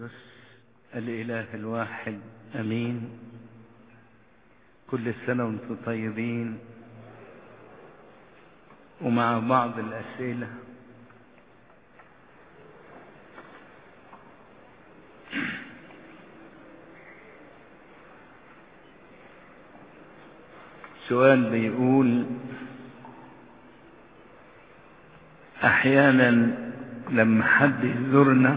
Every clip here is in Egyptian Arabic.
الإله الواحد أمين كل سنة وانتم طيبين ومع بعض الأسئلة سؤال بيقول أحيانا لما حد يزورنا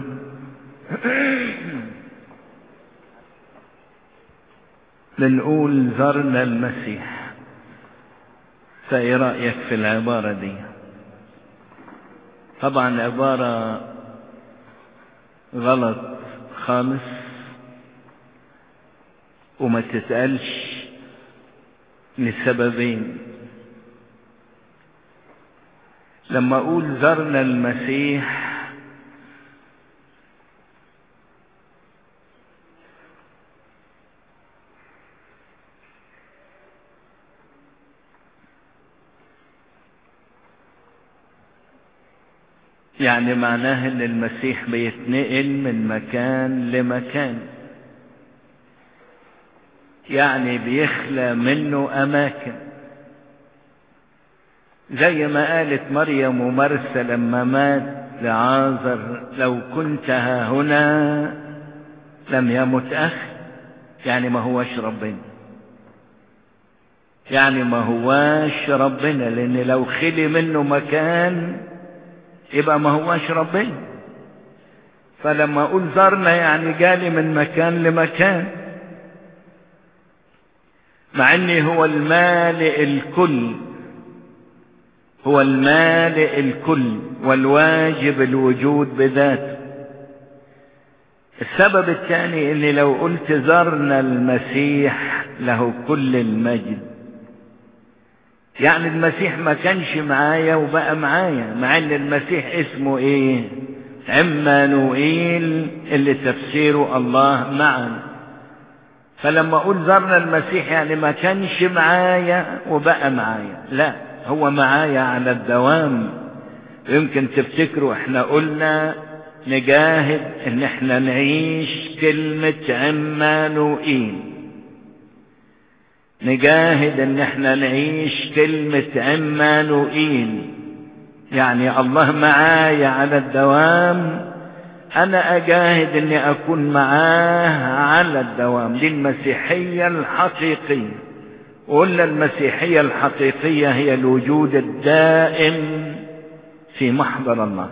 بنقول زرنا المسيح فايه رأيك في العبارة دي طبعا عبارة غلط خالص وما تتقالش لسببين لما اقول زرنا المسيح يعني معناه ان المسيح بيتنقل من مكان لمكان يعني بيخلى منه اماكن زي ما قالت مريم ومرسى لما مات لعازر لو كنت ها هنا لم يمت اخ يعني ما هوش ربنا يعني ما هواش ربنا لان لو خلي منه مكان يبقى ما هواش ربنا فلما اقول زرنا يعني جالي من مكان لمكان مع اني هو المالئ الكل هو المالئ الكل والواجب الوجود بذاته السبب الثاني اني لو قلت زرنا المسيح له كل المجد يعني المسيح ما كانش معايا وبقى معايا مع ان المسيح اسمه ايه عمانوئيل اللي تفسيره الله معنا فلما اقول زرنا المسيح يعني ما كانش معايا وبقى معايا لا هو معايا على الدوام يمكن تفتكروا احنا قلنا نجاهد ان احنا نعيش كلمة عمانوئيل نجاهد ان احنا نعيش كلمة عمانوئيل يعني الله معايا على الدوام انا اجاهد اني اكون معاه على الدوام دي المسيحية الحقيقية وقلنا المسيحية الحقيقية هي الوجود الدائم في محضر الله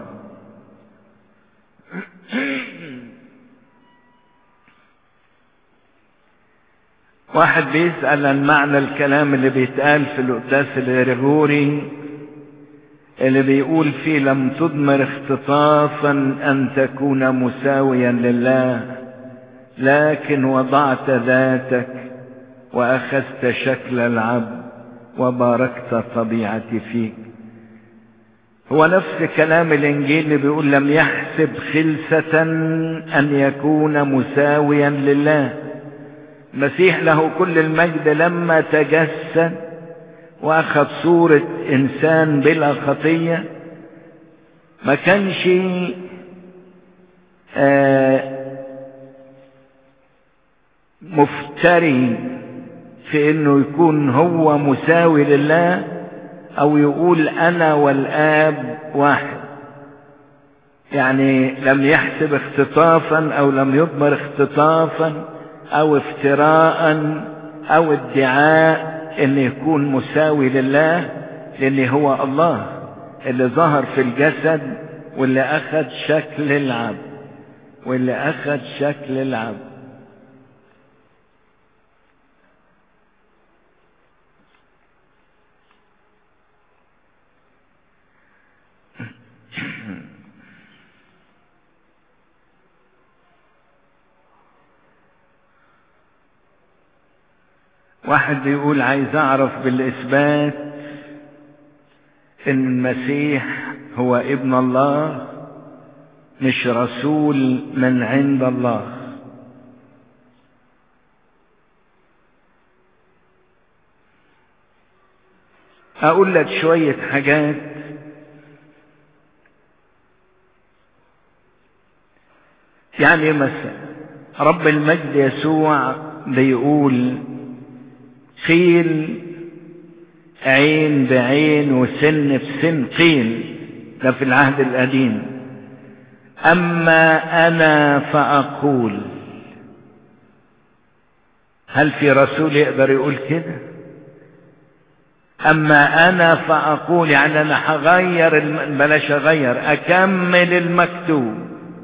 واحد بيسأل عن معنى الكلام اللي بيتقال في القداس الغريغوري اللي بيقول فيه لم تضمر اختطافا ان تكون مساويا لله لكن وضعت ذاتك واخذت شكل العبد وباركت طبيعتي فيك هو نفس كلام الانجيل اللي بيقول لم يحسب خلسة ان يكون مساويا لله المسيح له كل المجد لما تجسد واخذ صورة انسان بلا خطية ما كانش مفتري في انه يكون هو مساوي لله او يقول انا والاب واحد يعني لم يحسب اختطافا او لم يضمر اختطافا او افتراء او ادعاء ان يكون مساوي لله لان هو الله اللي ظهر في الجسد واللي اخذ شكل العبد واللي اخذ شكل العبد واحد بيقول عايز اعرف بالاثبات ان المسيح هو ابن الله مش رسول من عند الله اقول لك شوية حاجات يعني مثلا رب المجد يسوع بيقول قيل عين بعين وسن بسن قيل ده في العهد القديم اما انا فاقول هل في رسول يقدر يقول كده اما انا فاقول يعني انا هغير الم... بلاش اغير اكمل المكتوب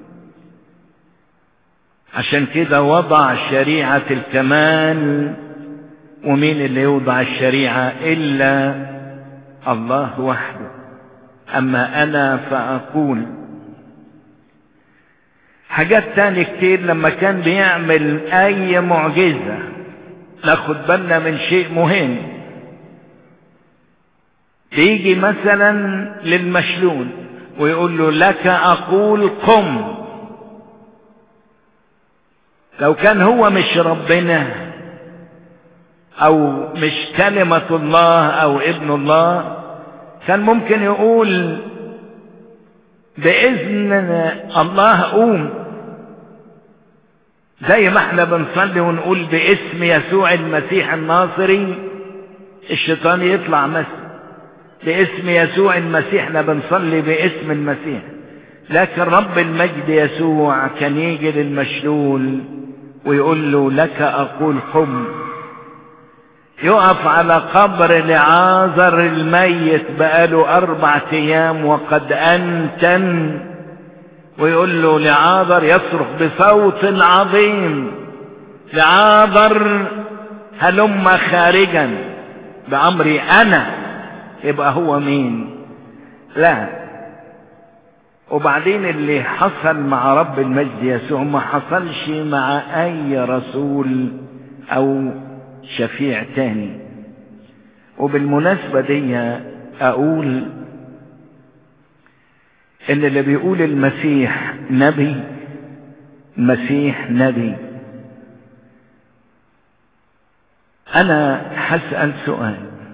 عشان كده وضع شريعة الكمال ومين اللي يوضع الشريعة الا الله وحده اما انا فاقول حاجات تاني كتير لما كان بيعمل اي معجزة ناخد بالنا من شيء مهم يجي مثلا للمشلول ويقول له لك اقول قم لو كان هو مش ربنا او مش كلمة الله او ابن الله كان ممكن يقول باذن الله قوم زي ما احنا بنصلي ونقول باسم يسوع المسيح الناصري الشيطان يطلع مثلا باسم يسوع المسيح احنا بنصلي باسم المسيح لكن رب المجد يسوع كان يجي للمشلول ويقول له لك اقول قم يقف على قبر لعازر الميت بقاله اربع ايام وقد انتن ويقول له لعازر يصرخ بصوت عظيم لعازر هلم خارجا بامري انا يبقى هو مين لا وبعدين اللي حصل مع رب المجد يسوع ما حصلش مع اي رسول او شفيع تاني وبالمناسبة دي اقول ان اللي بيقول المسيح نبي المسيح نبي انا هسأل سؤال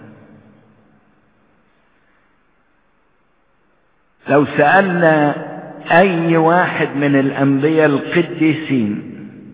لو سألنا اي واحد من الانبياء القديسين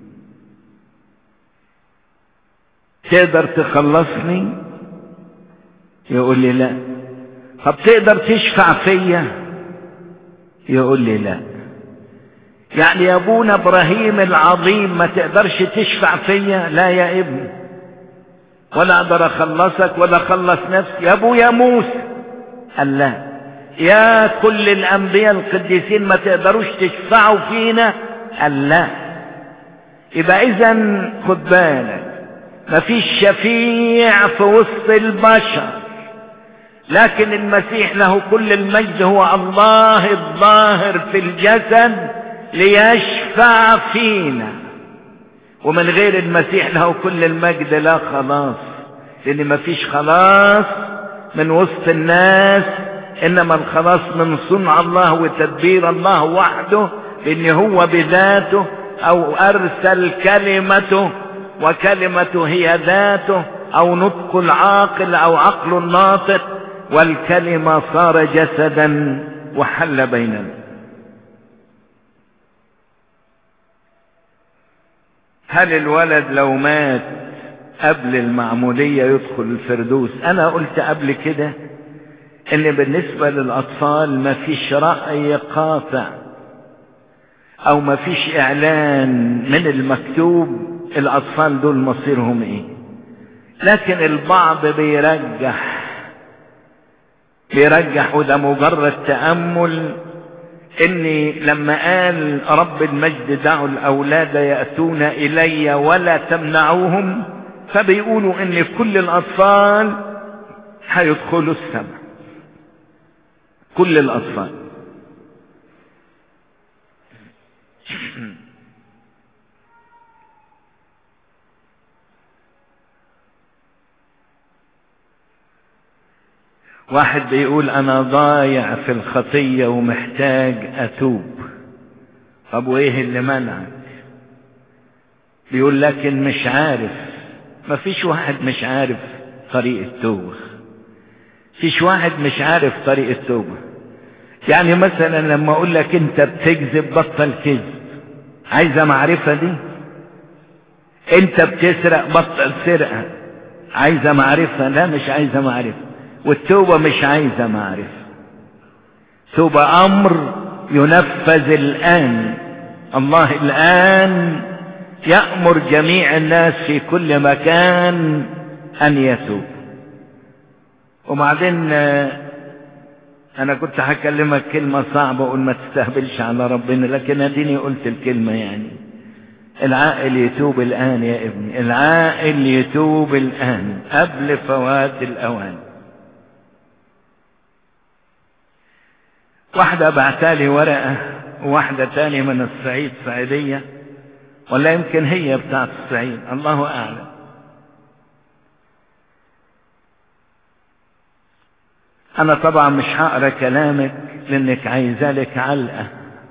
تقدر تخلصني يقول لي لا طب تقدر تشفع فيا يقول لي لا يعني يا ابونا ابراهيم العظيم ما تقدرش تشفع فيا لا يا ابني ولا اقدر اخلصك ولا اخلص نفسي يا ابويا موسى قال لا يا كل الانبياء القديسين ما تقدروش تشفعوا فينا قال لا يبقى اذا خد بالك مفيش شفيع في وسط البشر لكن المسيح له كل المجد هو الله الظاهر في الجسد ليشفع فينا ومن غير المسيح له كل المجد لا خلاص لان مفيش خلاص من وسط الناس انما الخلاص من صنع الله وتدبير الله وحده لان هو بذاته او ارسل كلمته وكلمته هي ذاته او نطق العاقل او عقل الناطق والكلمة صار جسدا وحل بيننا هل الولد لو مات قبل المعمودية يدخل الفردوس انا قلت قبل كده ان بالنسبة للاطفال ما فيش رأي قاطع او ما فيش اعلان من المكتوب الاطفال دول مصيرهم ايه لكن البعض بيرجح بيرجح وده مجرد تأمل اني لما قال رب المجد دعوا الاولاد يأتون الي ولا تمنعوهم فبيقولوا ان كل الاطفال هيدخلوا السماء كل الاطفال واحد بيقول انا ضايع في الخطية ومحتاج اتوب طب وايه اللي منعك بيقول لكن مش عارف مفيش واحد مش عارف طريق التوبة فيش واحد مش عارف طريق التوبة يعني مثلا لما اقول لك انت بتكذب بطل كذب عايزة معرفة دي انت بتسرق بطل سرقة عايزة معرفة لا مش عايزة معرفة والتوبة مش عايزة معرفة توبة امر ينفذ الان الله الان يأمر جميع الناس في كل مكان ان يتوب وبعدين انا كنت هكلمك كلمة صعبة اقول ما تستهبلش على ربنا لكن اديني قلت الكلمة يعني العاقل يتوب الان يا ابني العاقل يتوب الان قبل فوات الاوان واحدة بعتالي ورقة وواحدة تاني من الصعيد صعيدية ولا يمكن هي بتاعت الصعيد الله اعلم انا طبعا مش هقرا كلامك لانك عايزه لك علقه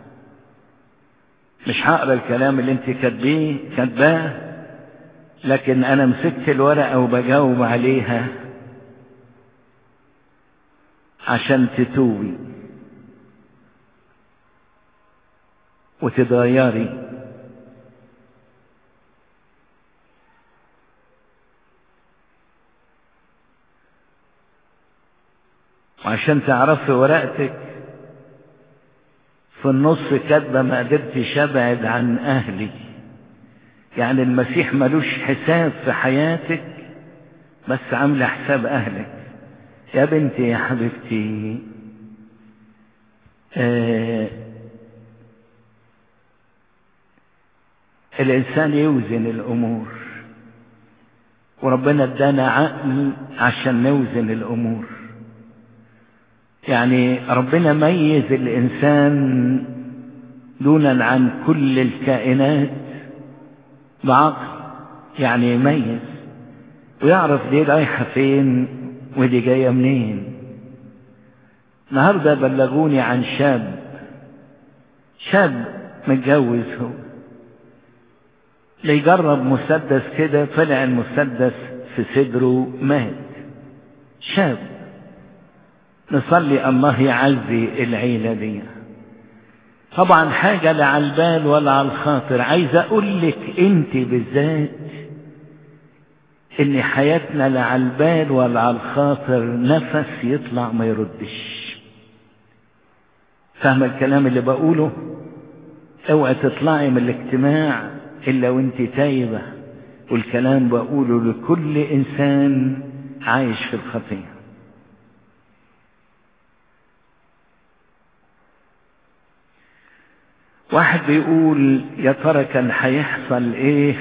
مش هقرا الكلام اللي انت كاتبيه كاتباه لكن انا مسكت الورقه وبجاوب عليها عشان تتوبي وتتغيري وعشان تعرفي ورقتك في النص كاتبة ما قدرتش ابعد عن اهلي يعني المسيح ملوش حساب في حياتك بس عامله حساب اهلك يا بنتي يا حبيبتي آه الانسان يوزن الامور وربنا ادانا عقل عشان نوزن الامور يعني ربنا ميز الإنسان دونا عن كل الكائنات بعقل يعني يميز ويعرف دي رايحة فين ودي جاية منين النهاردة بلغوني عن شاب شاب متجوز هو ليجرب مسدس كده طلع المسدس في صدره مات شاب نصلي الله يعزي العيلة دي طبعا حاجة لا على البال ولا على الخاطر عايز اقول لك انت بالذات ان حياتنا لا على البال ولا على الخاطر نفس يطلع ما يردش فاهمة الكلام اللي بقوله اوعى تطلعي من الاجتماع الا وانت تايبة والكلام بقوله لكل انسان عايش في الخطيه واحد بيقول يا ترى كان هيحصل ايه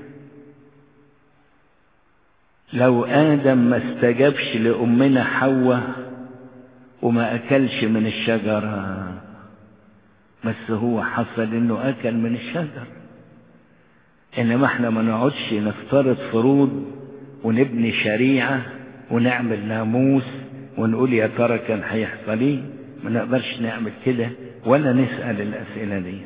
لو ادم ما استجابش لامنا حواء وما اكلش من الشجرة بس هو حصل انه اكل من الشجر انما احنا ما نقعدش نفترض فروض ونبني شريعة ونعمل ناموس ونقول يا ترى كان هيحصل ايه ما نقدرش نعمل كده ولا نسأل الأسئلة دي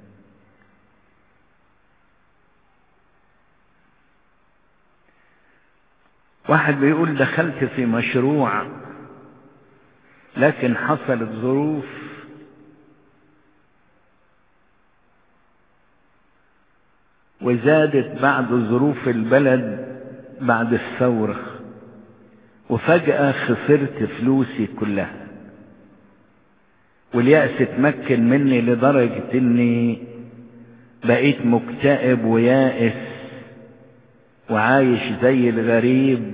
واحد بيقول دخلت في مشروع لكن حصلت ظروف وزادت بعد ظروف البلد بعد الثورة وفجأة خسرت فلوسي كلها واليأس اتمكن مني لدرجة اني بقيت مكتئب ويائس وعايش زي الغريب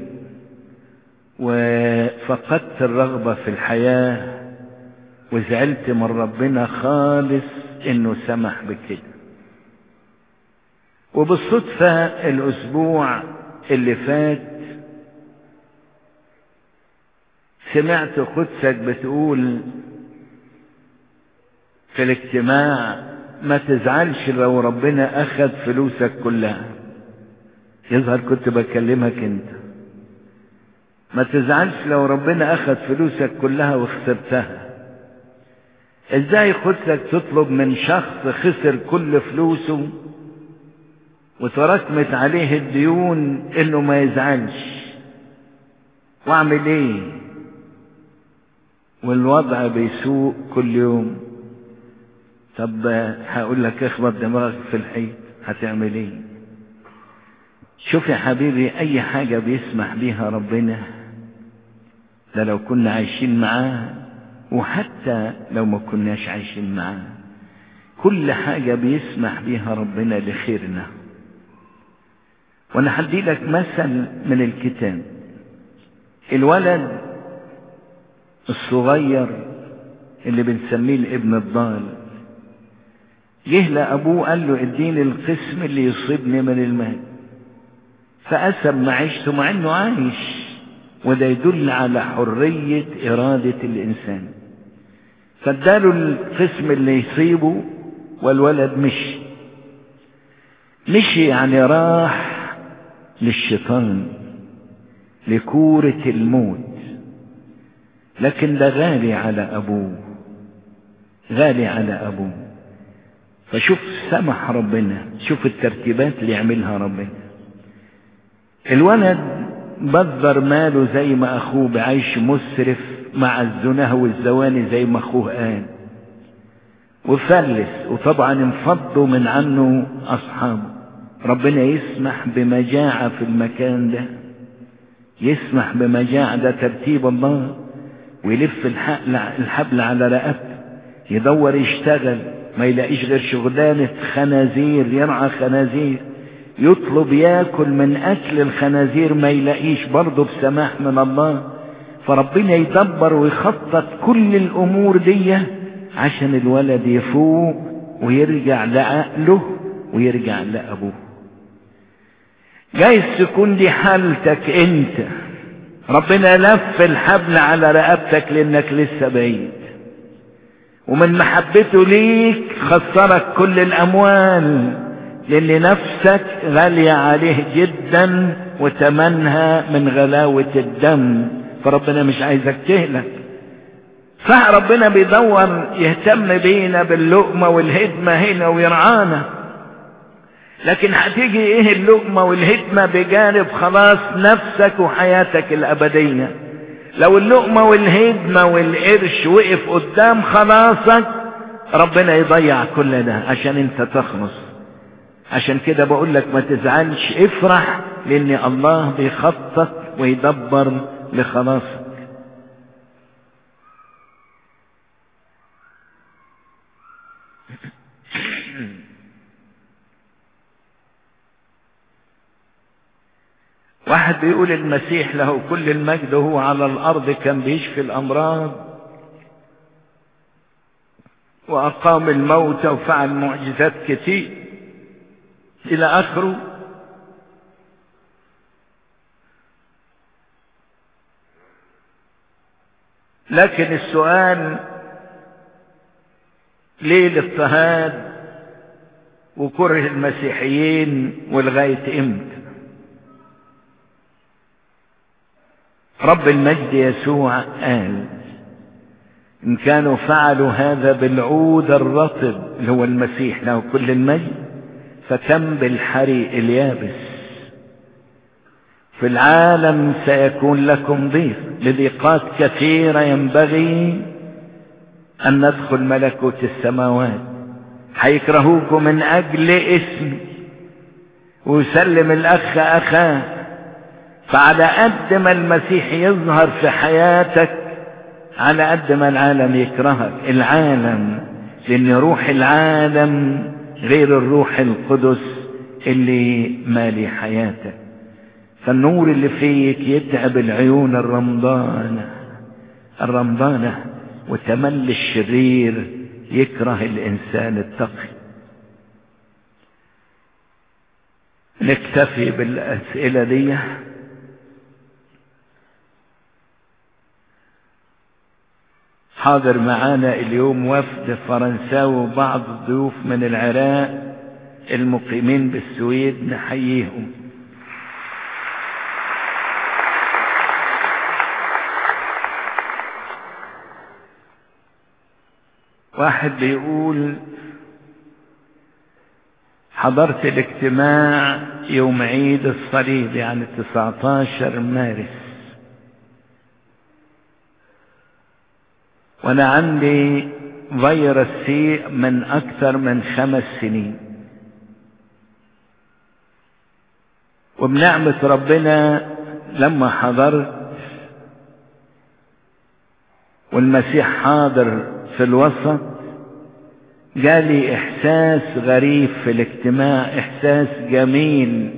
وفقدت الرغبة في الحياة وزعلت من ربنا خالص انه سمح بكده وبالصدفة الاسبوع اللي فات سمعت قدسك بتقول في الاجتماع ما تزعلش لو ربنا اخذ فلوسك كلها يظهر كنت بكلمك انت ما تزعلش لو ربنا اخذ فلوسك كلها وخسرتها ازاي قدسك تطلب من شخص خسر كل فلوسه وتراكمت عليه الديون انه ما يزعلش واعمل ايه والوضع بيسوء كل يوم طب هقول لك اخبط دماغك في الحيط هتعمل ايه شوف يا حبيبي اي حاجة بيسمح بيها ربنا ده لو كنا عايشين معاه وحتى لو ما كناش عايشين معاه كل حاجة بيسمح بيها ربنا لخيرنا وانا هدي لك مثل من الكتاب الولد الصغير اللي بنسميه الابن الضال جه لابوه قال له اديني القسم اللي يصيبني من المال فقسم معيشته مع انه عايش وده يدل على حرية ارادة الانسان فاداله القسم اللي يصيبه والولد مشي مشي يعني راح للشيطان لكورة الموت لكن ده غالي على أبوه غالي على أبوه فشوف سمح ربنا شوف الترتيبات اللي يعملها ربنا الولد بذر ماله زي ما أخوه بعيش مسرف مع الزناه والزواني زي ما أخوه قال وفلس وطبعا انفضوا من عنه أصحابه ربنا يسمح بمجاعة في المكان ده يسمح بمجاعة ده ترتيب الله ويلف الحبل على رقبته يدور يشتغل ما يلاقيش غير شغلانة خنازير يرعى خنازير يطلب ياكل من أكل الخنازير ما يلاقيش برضه بسماح من الله فربنا يدبر ويخطط كل الأمور دي عشان الولد يفوق ويرجع لعقله ويرجع لأبوه جايز تكون دي حالتك انت ربنا لف الحبل على رقبتك لانك لسه بعيد ومن محبته ليك خسرك كل الاموال لان نفسك غالية عليه جدا وتمنها من غلاوة الدم فربنا مش عايزك تهلك صح ربنا بيدور يهتم بينا باللقمة والهدمة هنا ويرعانا لكن هتيجي ايه اللقمة والهدمة بجانب خلاص نفسك وحياتك الابدية لو اللقمة والهدمة والقرش وقف قدام خلاصك ربنا يضيع كل ده عشان انت تخلص عشان كده بقول لك ما تزعلش افرح لان الله بيخطط ويدبر لخلاصك واحد بيقول المسيح له كل المجد هو على الارض كان بيشفي الامراض واقام الموتى وفعل معجزات كتير الى اخره لكن السؤال ليه الاضطهاد وكره المسيحيين ولغايه امتى رب المجد يسوع قال إن كانوا فعلوا هذا بالعود الرطب اللي هو المسيح له كل المجد فكم بالحري اليابس في العالم سيكون لكم ضيق لضيقات كثيرة ينبغي أن ندخل ملكوت السماوات هيكرهوكم من أجل اسمي ويسلم الأخ أخاه فعلى قد ما المسيح يظهر في حياتك على قد ما العالم يكرهك العالم لان روح العالم غير الروح القدس اللي مالي حياتك فالنور اللي فيك يتعب العيون الرمضانة الرمضانة وتملي الشرير يكره الإنسان التقي نكتفي بالأسئلة دي حاضر معانا اليوم وفد فرنساوي وبعض الضيوف من العراق المقيمين بالسويد نحييهم واحد بيقول حضرت الاجتماع يوم عيد الصليب يعني 19 مارس وانا عندي فيروس سي من أكثر من خمس سنين وبنعمة ربنا لما حضرت والمسيح حاضر في الوسط جالي إحساس غريب في الاجتماع إحساس جميل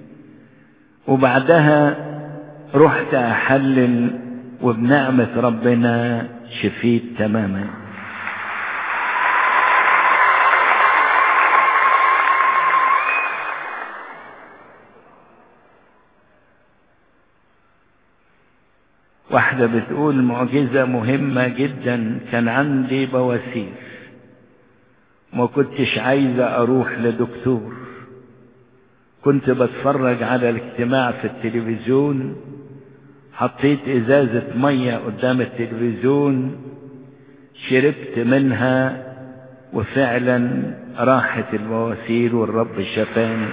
وبعدها رحت أحلل وبنعمة ربنا شفيت تماما واحدة بتقول معجزة مهمة جدا كان عندي بواسير ما كنتش عايزة اروح لدكتور كنت بتفرج على الاجتماع في التلفزيون حطيت ازازة مية قدام التلفزيون شربت منها وفعلا راحت البواسير والرب شفاني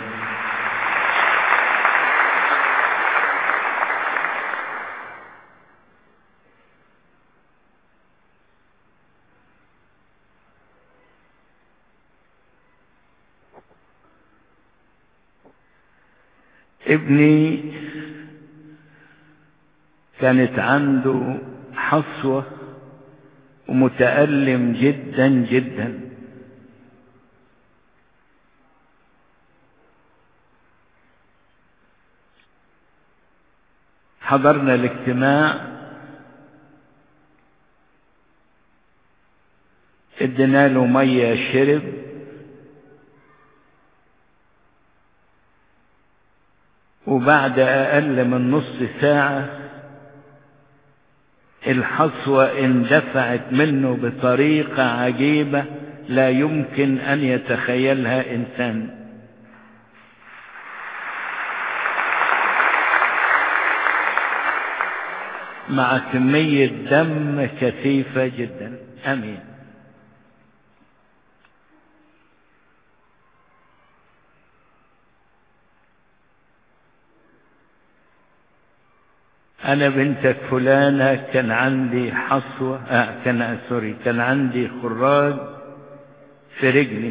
ابني كانت عنده حصوة ومتألم جدا جدا حضرنا الاجتماع ادينا له ميه شرب وبعد اقل من نص ساعه الحصوه اندفعت منه بطريقه عجيبه لا يمكن ان يتخيلها انسان مع كميه دم كثيفه جدا امين انا بنتك فلانة كان عندي حصوة آه كان آه سوري كان عندي خراج في رجلي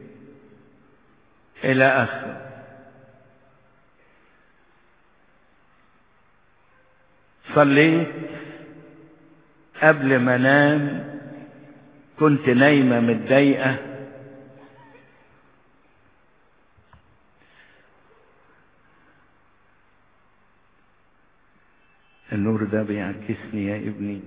الى اخره صليت قبل ما انام كنت نايمة متضايقة النور ده بيعكسني يا ابني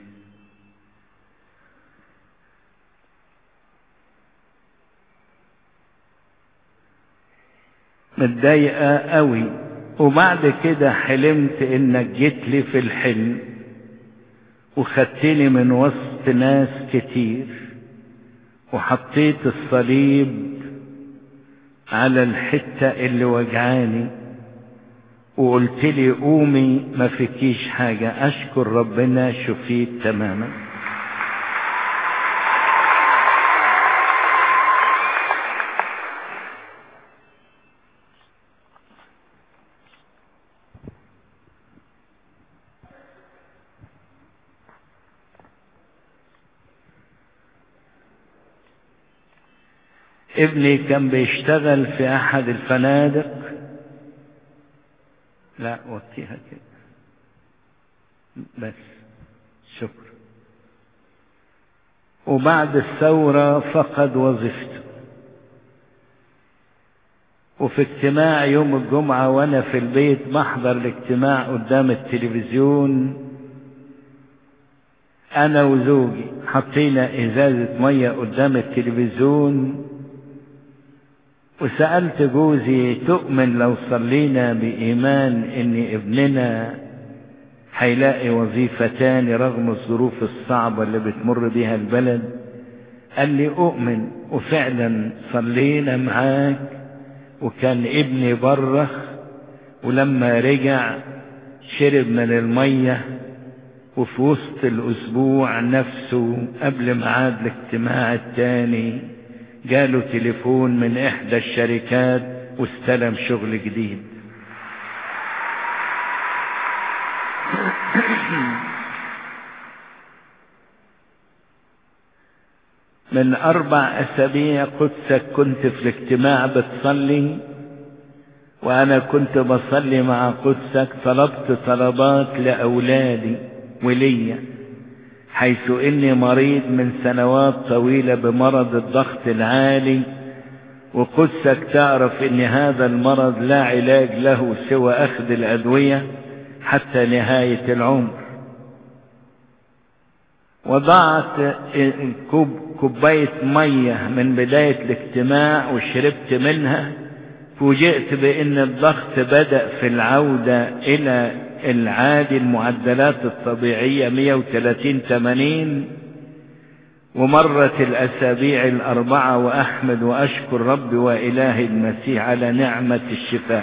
متضايقة قوي وبعد كده حلمت انك جيت لي في الحلم وخدتني من وسط ناس كتير وحطيت الصليب على الحتة اللي وجعاني وقلت لي قومي ما فيكيش حاجة أشكر ربنا شفيت تماما ابني كان بيشتغل في أحد الفنادق لا وطيها كده بس شكرا وبعد الثورة فقد وظيفته وفي اجتماع يوم الجمعة وانا في البيت بحضر الاجتماع قدام التلفزيون انا وزوجي حطينا ازازة مية قدام التلفزيون وسألت جوزي تؤمن لو صلينا بإيمان إن ابننا هيلاقي وظيفة تاني رغم الظروف الصعبة اللي بتمر بيها البلد قال لي أؤمن وفعلا صلينا معاك وكان ابني بره ولما رجع شرب من المية وفي وسط الأسبوع نفسه قبل ميعاد الاجتماع التاني جاله تليفون من احدى الشركات واستلم شغل جديد من أربع أسابيع قدسك كنت في الاجتماع بتصلي وأنا كنت بصلي مع قدسك طلبت طلبات لأولادي وليا حيث إني مريض من سنوات طويلة بمرض الضغط العالي وقدسك تعرف إن هذا المرض لا علاج له سوى أخذ الأدوية حتى نهاية العمر وضعت كوب كوباية مية من بداية الاجتماع وشربت منها فوجئت بأن الضغط بدأ في العودة إلى العادي المعدلات الطبيعية 130 80 ومرت الأسابيع الأربعة وأحمد وأشكر ربي وإله المسيح على نعمة الشفاء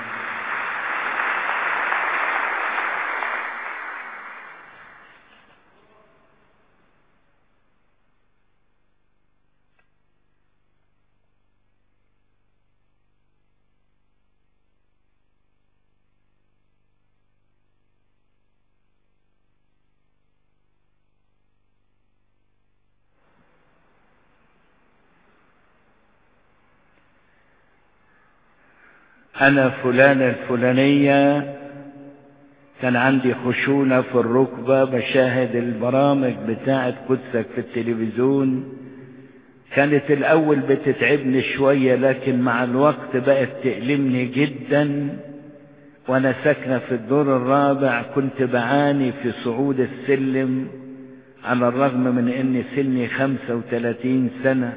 أنا فلانة الفلانية كان عندي خشونة في الركبة بشاهد البرامج بتاعة قدسك في التلفزيون كانت الأول بتتعبني شوية لكن مع الوقت بقت تألمني جدا وأنا ساكنة في الدور الرابع كنت بعاني في صعود السلم على الرغم من أني سني خمسة وثلاثين سنة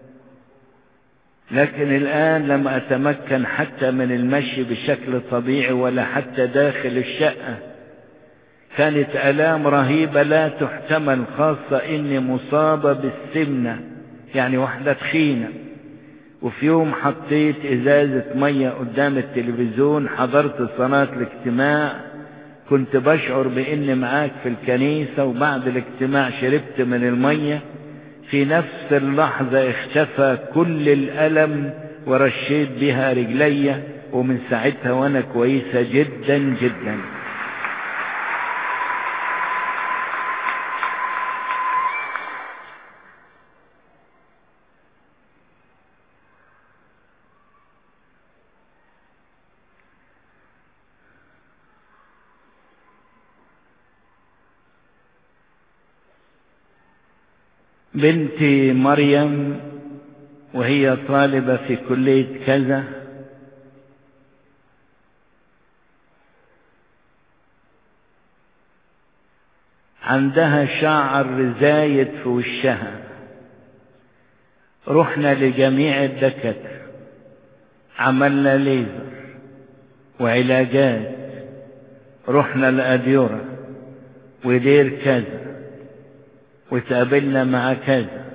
لكن الآن لم أتمكن حتى من المشي بشكل طبيعي ولا حتى داخل الشقة كانت آلام رهيبة لا تحتمل خاصة إني مصابة بالسمنة يعني واحدة تخينة وفي يوم حطيت إزازة مية قدام التلفزيون حضرت صلاة الاجتماع كنت بشعر بإني معاك في الكنيسة وبعد الاجتماع شربت من المية في نفس اللحظة اختفى كل الألم ورشيت بها رجلي ومن ساعتها وانا كويسة جدا جدا بنتي مريم وهي طالبة في كلية كذا عندها شعر زايد في وشها رحنا لجميع الدكاترة عملنا ليزر وعلاجات رحنا لأديرة ودير كذا وتقابلنا مع كذا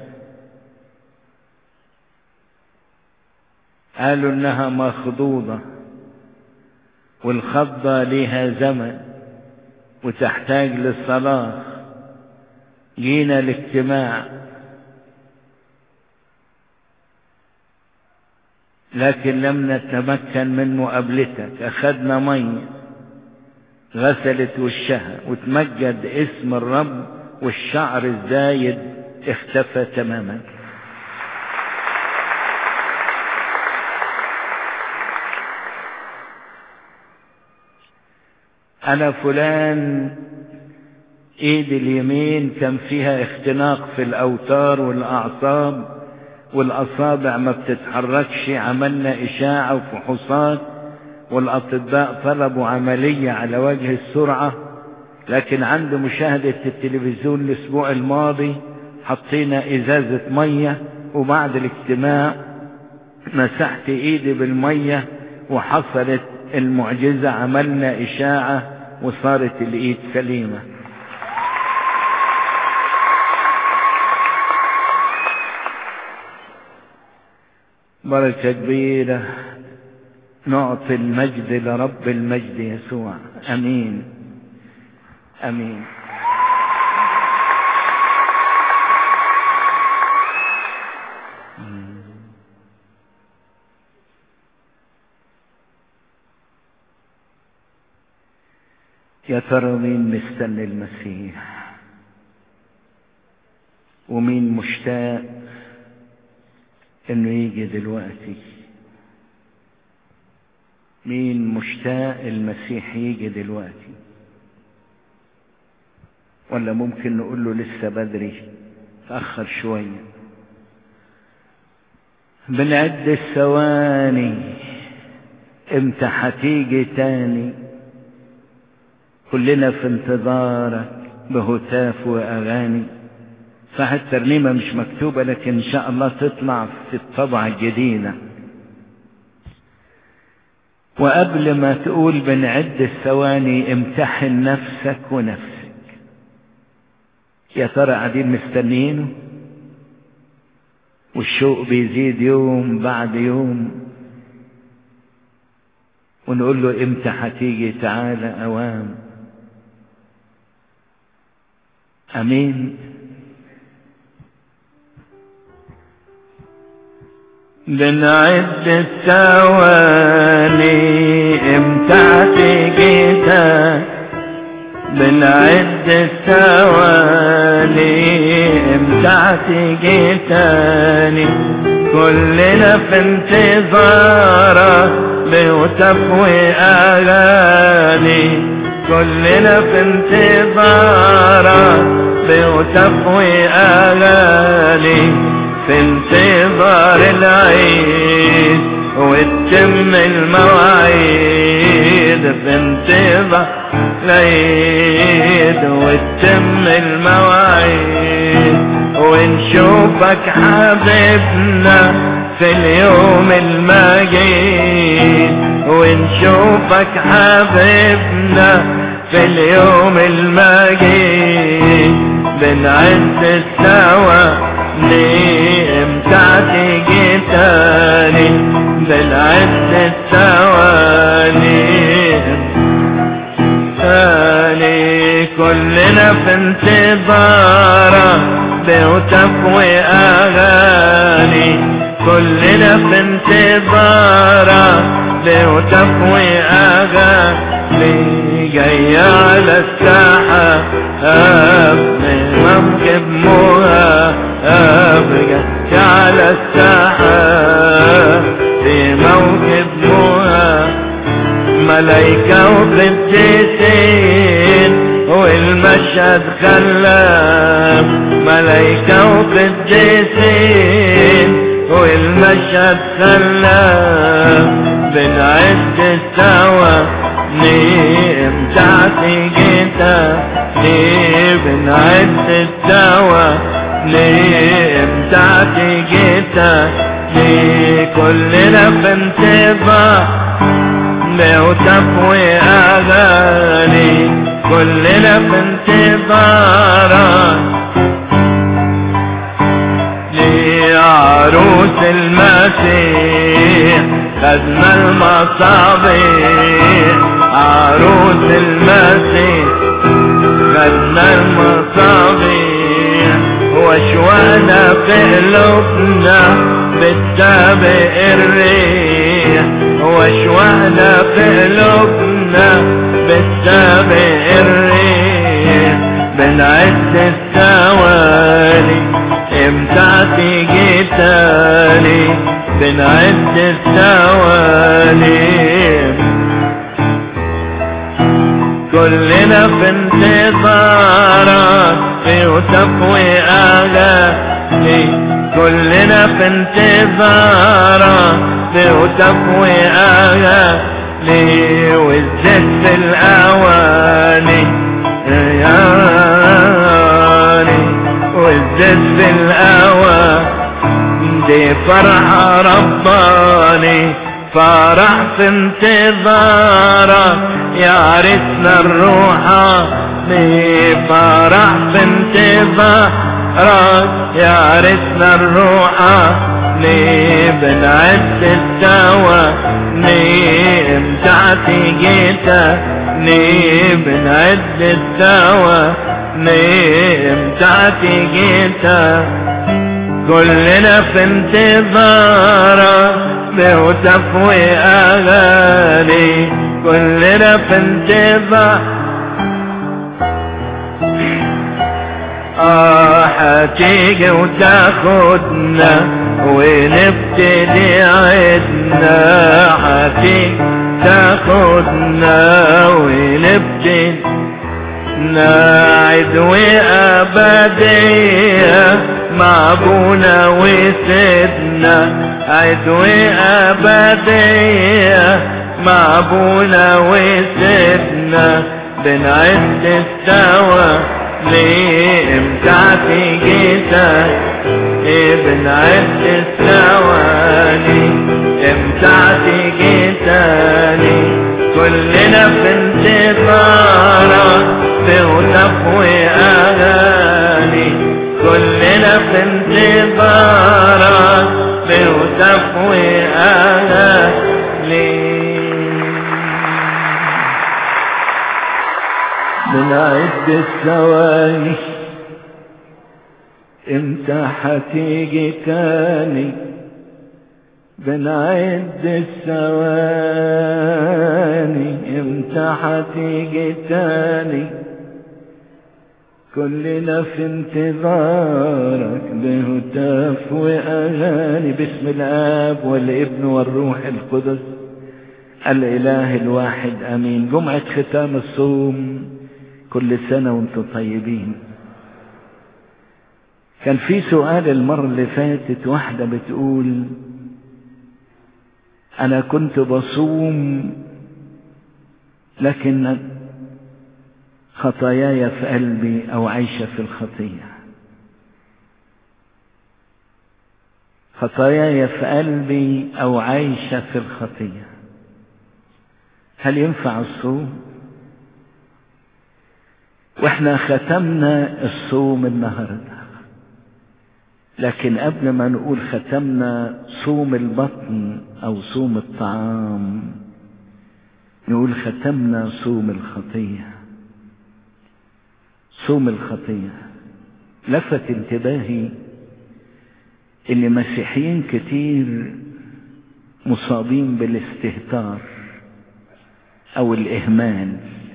قالوا انها مخضوضة والخضة لها زمن وتحتاج للصلاة جينا الاجتماع لكن لم نتمكن من مقابلتك اخذنا مية غسلت وشها وتمجد اسم الرب والشعر الزايد اختفى تماما انا فلان ايدي اليمين كان فيها اختناق في الاوتار والاعصاب والاصابع ما بتتحركش عملنا اشاعة وفحوصات والاطباء طلبوا عملية على وجه السرعة لكن عند مشاهدة التلفزيون الاسبوع الماضي حطينا ازازة مية وبعد الاجتماع مسحت ايدي بالمية وحصلت المعجزة عملنا اشاعة وصارت الايد سليمة بركة كبيرة نعطي المجد لرب المجد يسوع امين امين يا ترى مين مستني المسيح ومين مشتاق انه يجي دلوقتي مين مشتاق المسيح يجي دلوقتي ولا ممكن نقول له لسه بدري تأخر شوية بنعد الثواني امتى هتيجي تاني كلنا في انتظارك بهتاف واغاني صح الترنيمة مش مكتوبة لكن ان شاء الله تطلع في الطبعة الجديدة وقبل ما تقول بنعد الثواني امتحن نفسك ونفسك يا ترى قاعدين مستنيينه والشوق بيزيد يوم بعد يوم ونقول له امتى هتيجي تعالى اوام امين بنعد الثواني امتى هتيجي بنعد الثواني امتى هتيجي تاني كلنا في انتظارك بوتفوي اغاني كلنا في انتظارك بوتفوي اغاني في انتظار العيد وتتم المواعيد في انتظار العيد وتتم المواعيد ونشوفك حبيبنا في اليوم المجيد ونشوفك حبيبنا في اليوم المجيد بنعد السوا امتى تيجي تاني بنعد الثواني تاني كلنا في انتظارك بوتفوي اغاني كلنا في انتظارك بوتفوي اغاني جاي على الساحة ابن موكب مهاب جاي على الساحة في موكب مهاب ملايكة وقديسين والمشهد خلاب ملايكة وقديسين والمشهد خلاب بنعد السوا نيم تحتي جيتا نيم بنعد السوا نيم تحتي جيتا كلنا في انتظار وتفوي اغاني كلنا في انتظارك لعروس المسيح خدنا المصابيح عروس المسيح خدنا المصابيح وشوانا في قلوبنا بتسابق الريح وشوانا في قلوبنا بتسابق الريح بنعد الثواني امتى تيجي تاني بنعد الثواني كلنا في انتظارك في وتفوي اغاني كلنا في انتظارك في وتفوي اغاني والزيت في الاواني ياني والزيت في الاواني دي فرحة رباني فرح في انتظارك يا عرسنا الروحة فرح في انتظارك يا عرسنا الروحة بنعد السوا امتى تيجيتا بنعد السوا امتى تيجيتا كلنا في انتظارك بوتفوي اغاني كلنا في انتظار اه هتيجي وتاخدنا ونبتدي عدنا حتي تاخدنا ونبتدي نعد وأبدية مع أبونا وسيدنا عد وأبدية مع أبونا وسيدنا بنعد السوا ليه امتى تيجي بنعد الثواني امتى تيجي تاني كلنا في انتظارك بهتف وأغاني كلنا في انتظارك بهتف وأغاني بنعد الثواني امتى حتيجي تاني بنعد الثواني امتى حتيجي تاني كلنا في انتظارك بهتاف واغاني باسم الاب والابن والروح القدس الاله الواحد امين جمعه ختام الصوم كل سنه وانتم طيبين كان في سؤال المرة اللي فاتت واحدة بتقول أنا كنت بصوم لكن خطاياي في قلبي أو عايشة في الخطية خطاياي في قلبي أو عايشة في الخطية هل ينفع الصوم؟ واحنا ختمنا الصوم النهارده لكن قبل ما نقول ختمنا صوم البطن او صوم الطعام نقول ختمنا صوم الخطيه صوم الخطيه لفت انتباهي ان مسيحيين كتير مصابين بالاستهتار او الاهمال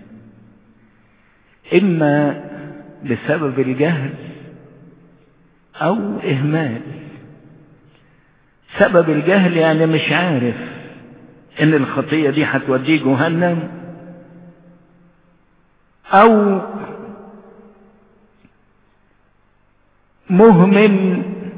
اما بسبب الجهل او اهمال سبب الجهل يعني مش عارف ان الخطيه دي هتوديه جهنم او مهمل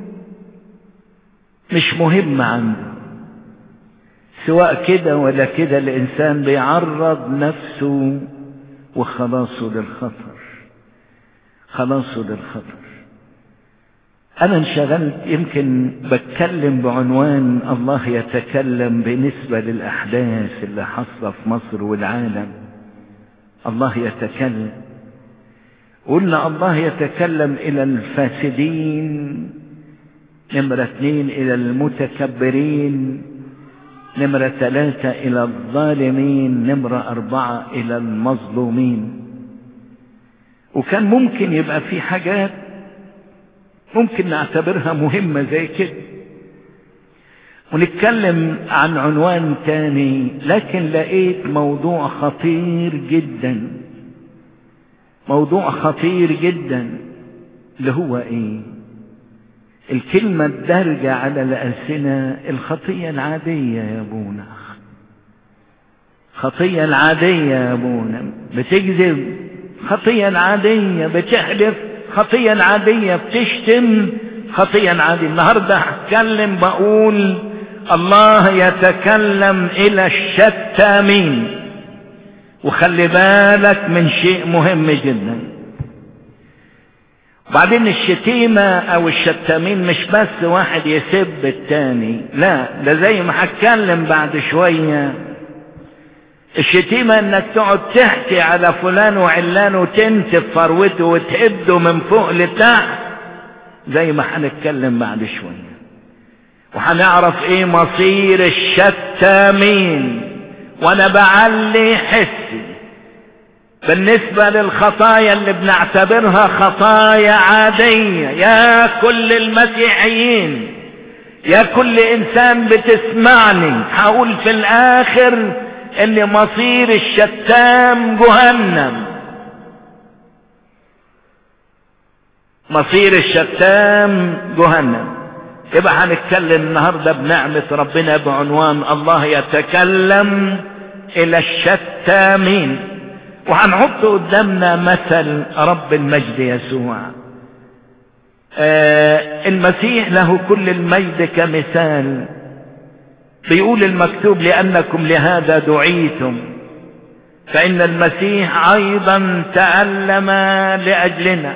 مش مهم عنده سواء كده ولا كده الانسان بيعرض نفسه وخلاصه للخطر خلاصه للخطر أنا انشغلت يمكن بتكلم بعنوان الله يتكلم بالنسبة للأحداث اللي حصلت في مصر والعالم الله يتكلم قلنا الله يتكلم إلى الفاسدين نمرة اثنين إلى المتكبرين نمرة ثلاثة إلى الظالمين نمرة أربعة إلى المظلومين وكان ممكن يبقى في حاجات ممكن نعتبرها مهمة زي كده ونتكلم عن عنوان تاني لكن لقيت موضوع خطير جدا موضوع خطير جدا اللي هو ايه الكلمة الدارجة على الألسنة الخطية العادية يا ابونا خطية العادية يا ابونا بتكذب خطية العادية بتحلف خطية عادية بتشتم خطية عادية النهاردة هتكلم بقول الله يتكلم إلى الشتامين وخلي بالك من شيء مهم جدا وبعدين الشتيمة أو الشتامين مش بس واحد يسب التاني لا ده زي ما هتكلم بعد شوية الشتيمة انك تقعد تحكي على فلان وعلان وتنتف فروته وتهده من فوق لتحت زي ما هنتكلم بعد شوية وهنعرف ايه مصير الشتامين وانا بعلي حسي بالنسبة للخطايا اللي بنعتبرها خطايا عادية يا كل المسيحيين يا كل انسان بتسمعني هقول في الاخر ان مصير الشتام جهنم مصير الشتام جهنم يبقى هنتكلم النهارده بنعمة ربنا بعنوان الله يتكلم إلى الشتامين وهنحط قدامنا مثل رب المجد يسوع آه المسيح له كل المجد كمثال بيقول المكتوب لأنكم لهذا دعيتم فإن المسيح أيضا تألم لأجلنا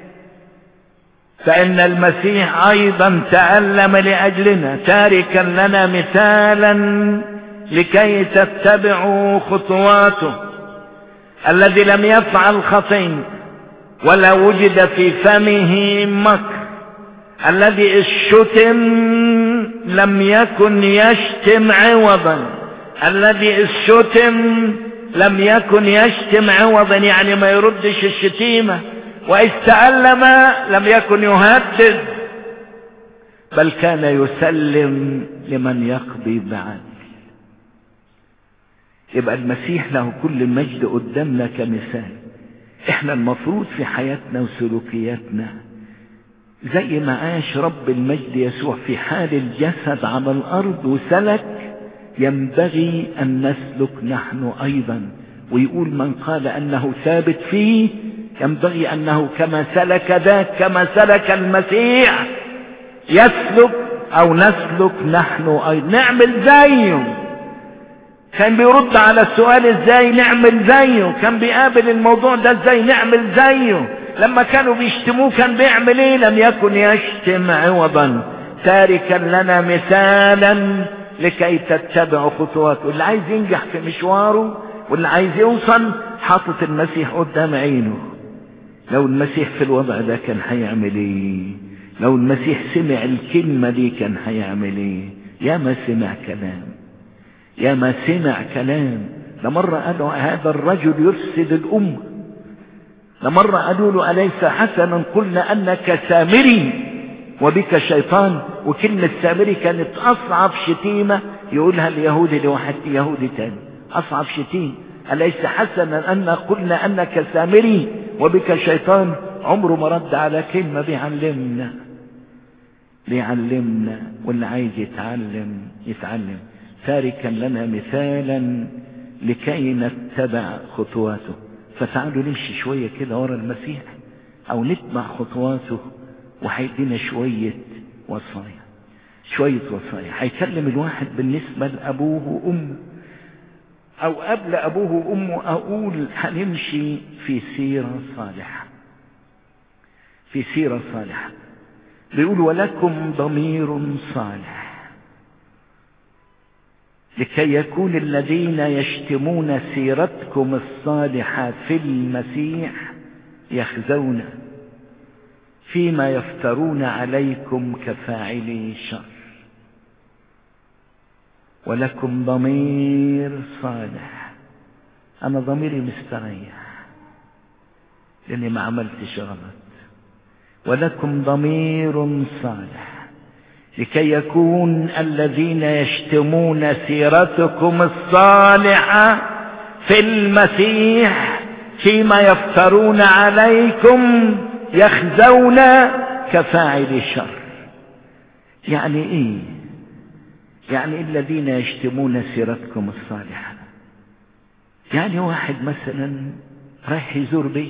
فإن المسيح أيضا تألم لأجلنا تاركا لنا مثالا لكي تتبعوا خطواته الذي لم يفعل خطين ولا وجد في فمه مكر الذي الشتم لم يكن يشتم عوضا الذي الشتم لم يكن يشتم عوضا يعني ما يردش الشتيمة وإذ تألم لم يكن يهدد بل كان يسلم لمن يقضي بعدل يبقى المسيح له كل مجد قدامنا كمثال احنا المفروض في حياتنا وسلوكياتنا زي ما عاش رب المجد يسوع في حال الجسد على الارض وسلك ينبغي ان نسلك نحن ايضا ويقول من قال انه ثابت فيه ينبغي انه كما سلك ذاك كما سلك المسيح يسلك او نسلك نحن ايضا نعمل زيه كان بيرد على السؤال ازاي نعمل زيه كان بيقابل الموضوع ده ازاي نعمل زيه لما كانوا بيشتموه كان بيعمل ايه لم يكن يشتم عوضا تاركا لنا مثالا لكي تتبعوا خطواته اللي عايز ينجح في مشواره واللي عايز يوصل حاطط المسيح قدام عينه لو المسيح في الوضع ده كان هيعمل ايه لو المسيح سمع الكلمة دي كان هيعمل ايه يا ما سمع كلام يا ما سمع كلام لمرة قالوا هذا الرجل يفسد الأمة لمرة قالوا له أليس حسنا قلنا أنك سامري وبك شيطان وكلمة سامري كانت أصعب شتيمة يقولها اليهودي لواحد يهودي تاني أصعب شتيمة أليس حسنا أن قلنا أنك سامري وبك شيطان عمره ما رد على كلمة بيعلمنا بيعلمنا واللي عايز يتعلم يتعلم تاركا لنا مثالا لكي نتبع خطواته فتعالوا نمشي شوية كده ورا المسيح او نتبع خطواته وهيدينا شوية وصايا شوية وصايا هيكلم الواحد بالنسبة لأبوه وأمه أو قبل أبوه وأمه أقول هنمشي في سيرة صالحة في سيرة صالحة بيقول ولكم ضمير صالح لكي يكون الذين يشتمون سيرتكم الصالحة في المسيح يخزون فيما يفترون عليكم كفاعلي شر ولكم ضمير صالح أنا ضميري مستريح لأني ما عملتش غلط ولكم ضمير صالح لكي يكون الذين يشتمون سيرتكم الصالحة في المسيح فيما يفترون عليكم يخزون كفاعل شر يعني ايه يعني الذين يشتمون سيرتكم الصالحة يعني واحد مثلا رايح يزور بيت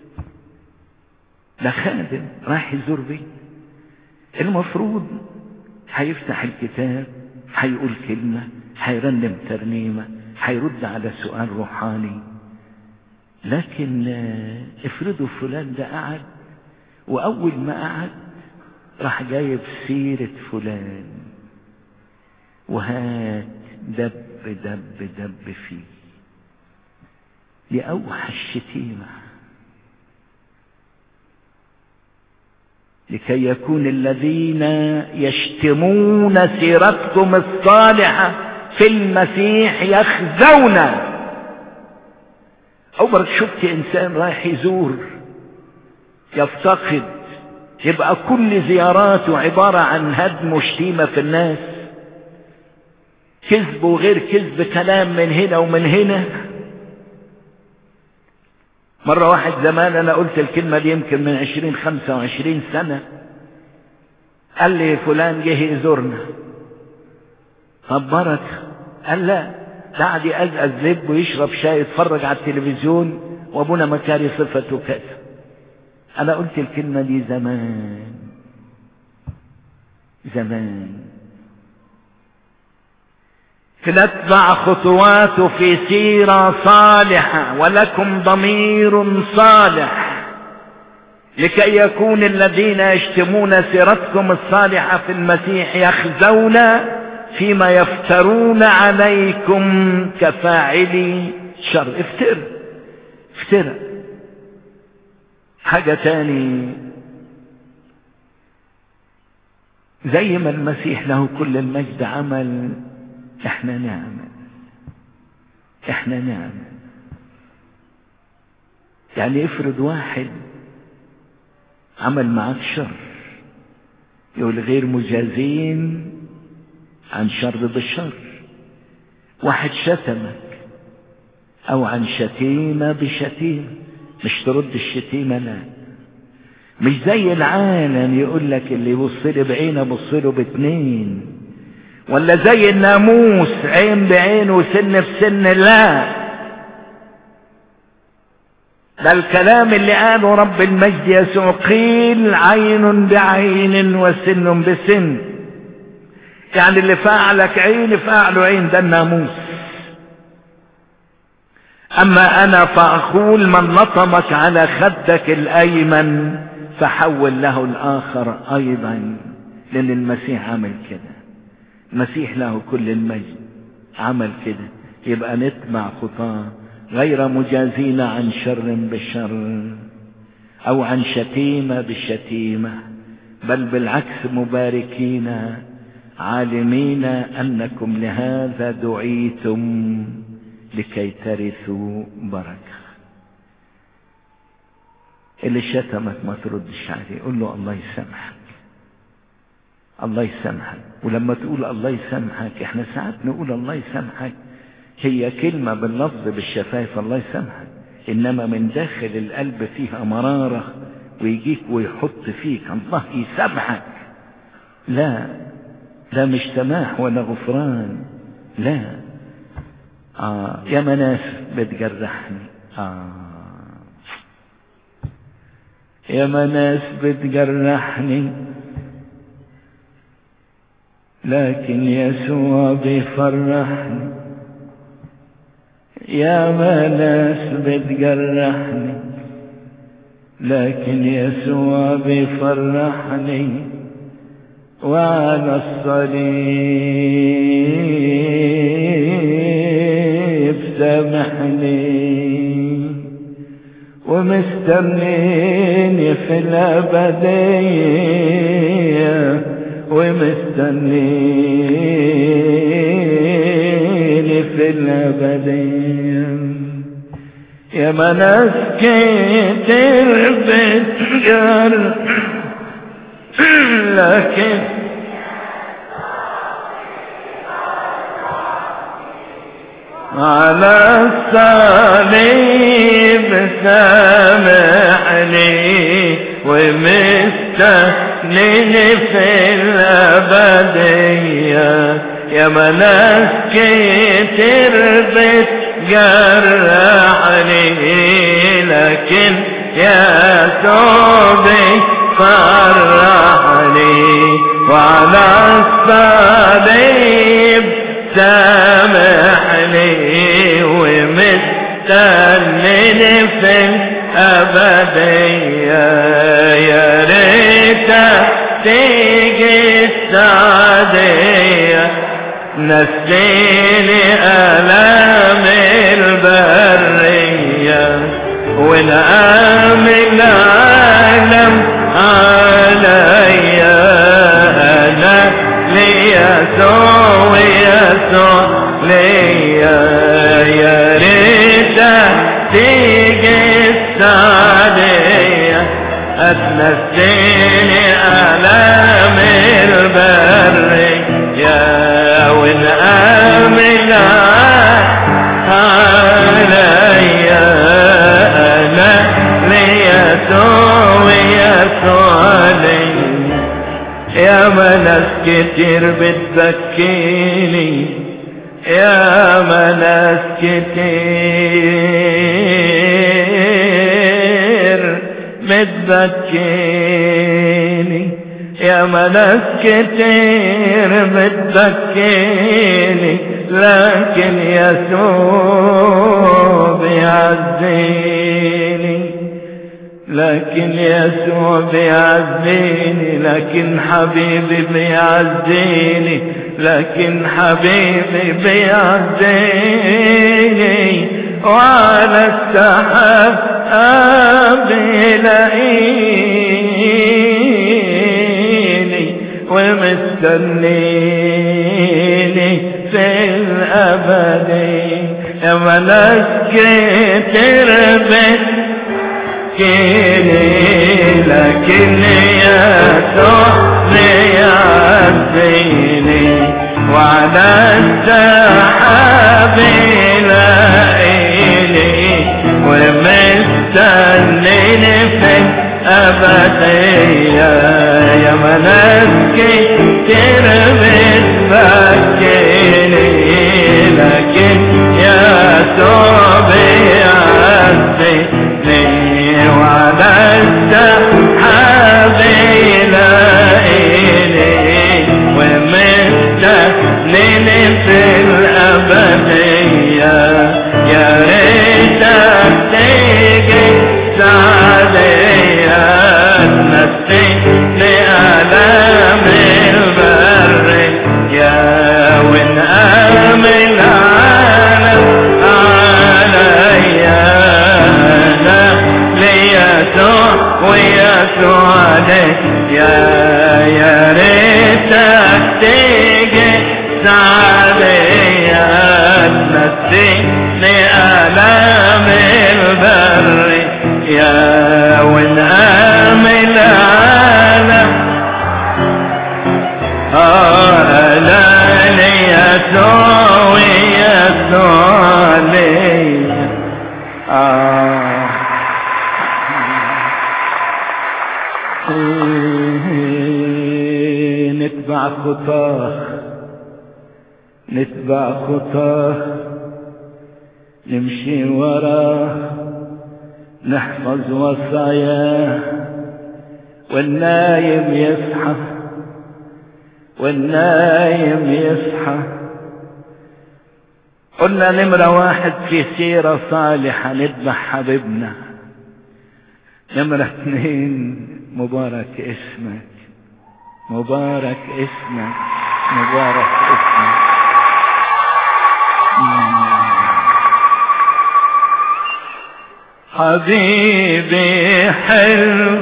ده خادم رايح يزور بيت المفروض هيفتح الكتاب هيقول كلمة هيرنم ترنيمة هيرد على سؤال روحاني لكن افرضوا فلان ده قعد وأول ما قعد راح جايب سيرة فلان وهات دب دب دب فيه لأوحش الشتيمة لكي يكون الذين يشتمون سيرتكم الصالحة في المسيح يخزون عمرك شفت انسان رايح يزور يفتقد يبقى كل زياراته عبارة عن هدم وشتيمة في الناس كذب وغير كذب كلام من هنا ومن هنا مرة واحد زمان أنا قلت الكلمة دي يمكن من عشرين خمسة وعشرين سنة قال لي فلان جه يزورنا طب بركة قال لا ده قعد يقزقز لب ويشرب شاي يتفرج على التلفزيون وابونا مكاري صفته كذا انا قلت الكلمة دي زمان زمان فنتبع خطواته في سيرة صالحة ولكم ضمير صالح لكي يكون الذين يشتمون سيرتكم الصالحة في المسيح يخزون فيما يفترون عليكم كفاعلي شر افتر افتر حاجة تاني زي ما المسيح له كل المجد عمل احنا نعمل احنا نعمل يعني افرض واحد عمل معاك شر يقول غير مجازين عن شر بالشر واحد شتمك او عن شتيمة بشتيمة مش ترد الشتيمة لا مش زي العالم يقول لك اللي يبص لي بعينه بص له باتنين ولا زي الناموس عين بعين وسن بسن لا ده الكلام اللي قاله رب المجد يسوع قيل عين بعين وسن بسن يعني اللي فعلك عين فعله عين ده الناموس اما انا فاقول من لطمك على خدك الايمن فحول له الاخر ايضا لان المسيح عمل كده المسيح له كل المجد عمل كده يبقى نتبع خطاه غير مجازين عن شر بالشر او عن شتيمة بالشتيمة بل بالعكس مباركين عالمين انكم لهذا دعيتم لكي ترثوا بركة اللي شتمك ما تردش عليه قول له الله يسامحك الله يسامحك ولما تقول الله يسامحك احنا ساعات نقول الله يسامحك هي كلمة باللفظ بالشفايف الله يسامحك انما من داخل القلب فيها مرارة ويجيك ويحط فيك الله يسامحك لا ده مش سماح ولا غفران لا آه يا مناس بتجرحني آه يا مناس بتجرحني لكن يسوع بيفرحني يا مناس بتجرحني لكن يسوع بيفرحني وعلى الصليب سامحني ومستنيني في الأبدية ومستنيني في الأبدية يا مناس كتير بتجر لكن على الصليب سامحني ومستنيني في الأبدية يا مناس كتير بتجرحني لكن يا توبي فرحني وعلى الصليب سامحني ومستنيني في الأبدية يا ريت تيجي السعدية نسيني آلام البرية ونعم العالم عليا أنا ليسوع يسوع ليا يا ريت تيجي السعدية أتنسيني آلام البرية ونعم العالم كتير بتبكيني يا ما ناس كتير بتبكيني يا ما ناس كتير بتبكيني لكن يسوع بيعزيني لكن يسوع بيعزيني لكن حبيبي بيعزيني لكن حبيبي بيعزيني وعلى السحاب يلاقيني ومستنيني في الأبد يا ملاك كتير بتكيني لكن يسوع بيعزيني وعلى السحاب يلاقيني ومستنيني في الأبدية يا ملاك كتير بتفكرني لكن يسوع بيعزيني وعلى السحاب يلاقيني ومستنيني في الأبدية يا ريتك تيجي سعدية تمسكني ألام البر يا ونقام العالم عليا أنا ليسوع ويسوع لي يا يا ريتك تيجي سعدية تمسكني ألام البر يا ونقام العالم آه لا ليسوع ويسوع لي آه نتبع خطاه نتبع خطاه نمشي وراه نحفظ وصاياه والنايم يصحى والنايم يصحى قلنا نمرة واحد في سيرة صالحة نذبح حبيبنا نمرة اثنين مبارك اسمك مبارك اسمك مبارك اسمك حبيبي حلو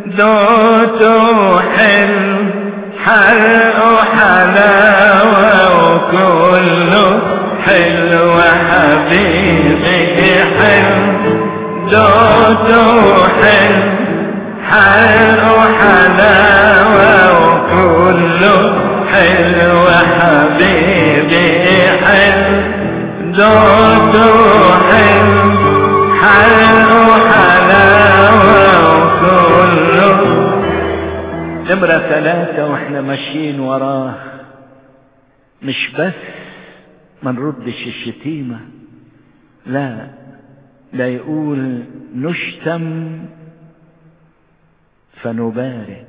دوته حلو حرق حلاوة وكله حلو حبيبي حلو دوته حلو حرق حلاوة وكله حلو حبيبي حلو دوته حلو حلو حلاوة وكله نمرة ثلاثة واحنا ماشيين وراه مش بس ما نردش الشتيمة لا ده يقول نشتم فنبارك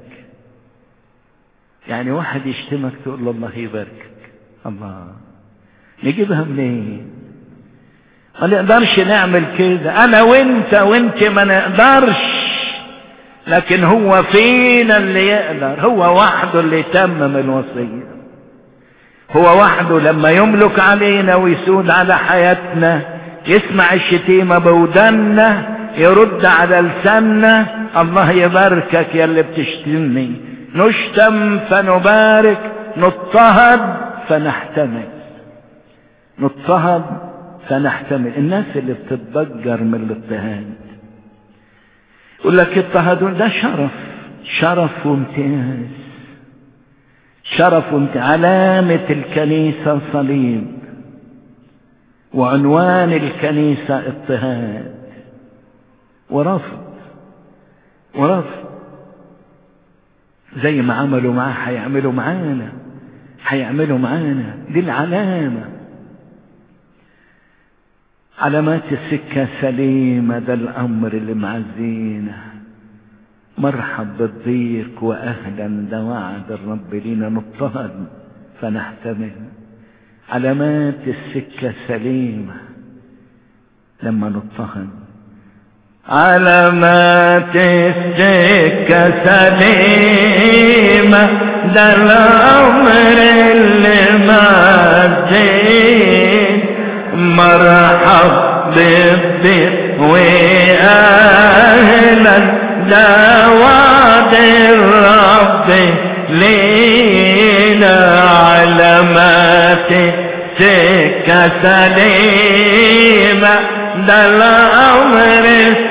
يعني واحد يشتمك تقول له الله يباركك الله نجيبها منين ما نقدرش نعمل كده انا وانت وانت ما نقدرش لكن هو فينا اللي يقدر هو وحده اللي يتمم الوصية هو وحده لما يملك علينا ويسود على حياتنا يسمع الشتيمة بودنا يرد على لساننا الله يباركك يا اللي بتشتمني نشتم فنبارك نضطهد فنحتمل نضطهد فنحتمل الناس اللي بتتضجر من الاضطهاد يقول لك اضطهدون ده شرف شرف وامتياز شرف وامتياز علامة الكنيسة صليب وعنوان الكنيسة اضطهاد ورفض ورفض زي ما عملوا معاه هيعملوا معانا هيعملوا معانا دي العلامة علامات السكة سليمة ده الأمر اللي معزينا مرحب بالضيق وأهلا ده وعد الرب لينا نضطهد فنحتمل علامات السكة سليمة لما نضطهد علامات السكة سليمة ده الأمر اللي معزين مرحب بالضيق وأهلا ده وعد الرب لينا علامات سكة سليمة ده الأمر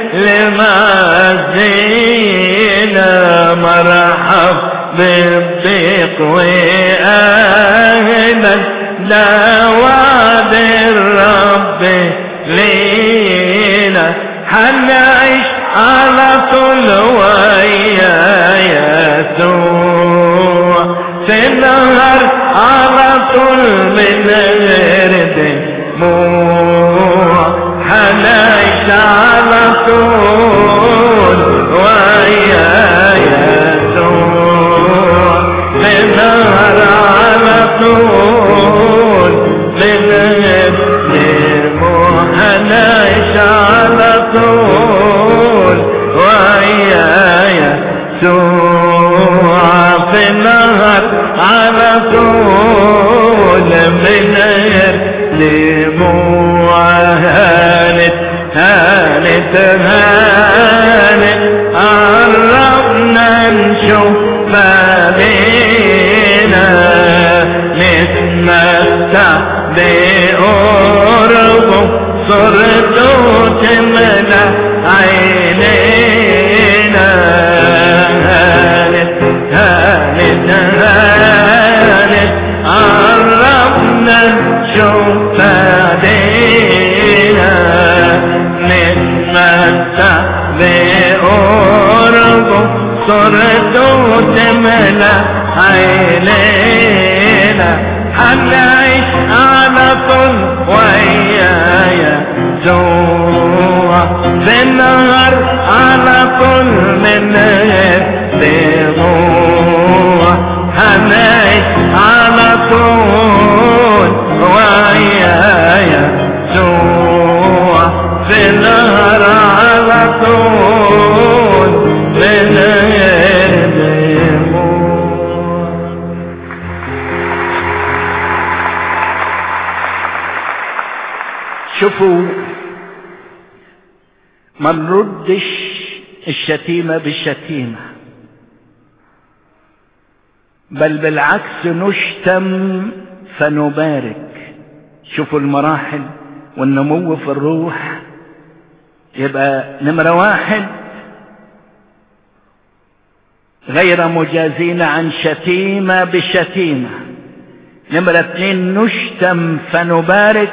لمزينا مرحب بالضيق وأهلا ده وعد الرب لينا حنعيش على طول ويا يسوع في النهار على طول من غير دموع حنعيش على طول ويا يسوع في النهار على طول من غير دموع حنعيش على طول ويا يسوع في النهر على طول من غير دموع هانت هانت هانت قربنا نشوف بابنا نتمتع بقربه صرته تملى عينينا هانت هانت هانت قربنا نشوف بعدينا نتمتع بقربه صرته تملى عينينا حنعيش على طول وياي يسوع في النهار على طول من غير دموع هنعيش على طول وياي يسوع في النهار على طول من غير دموع شوفوا ما نردش الشتيمة بالشتيمة بل بالعكس نشتم فنبارك شوفوا المراحل والنمو في الروح يبقى نمرة واحد غير مجازين عن شتيمة بشتيمة نمرة اتنين نشتم فنبارك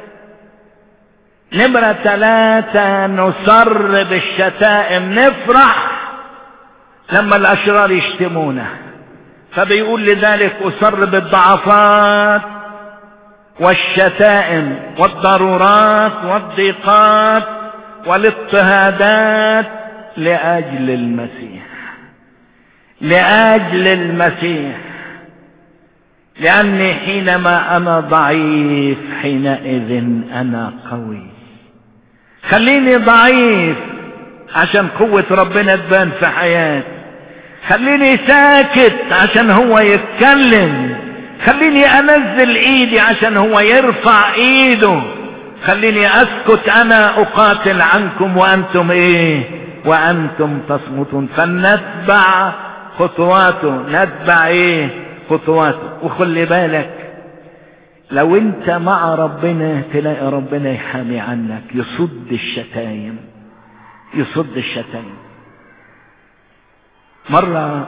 نمرة ثلاثة نصر بالشتائم نفرح لما الأشرار يشتمونا فبيقول لذلك أصر بالضعفات والشتائم والضرورات والضيقات والاضطهادات لأجل المسيح لأجل المسيح لأني حينما أنا ضعيف حينئذ أنا قوي خليني ضعيف عشان قوة ربنا تبان في حياتي خليني ساكت عشان هو يتكلم خليني انزل ايدي عشان هو يرفع ايده خليني اسكت انا اقاتل عنكم وانتم ايه وانتم تصمتون فلنتبع خطواته نتبع ايه خطواته وخلي بالك لو انت مع ربنا تلاقي ربنا يحامي عنك يصد الشتايم يصد الشتايم مرة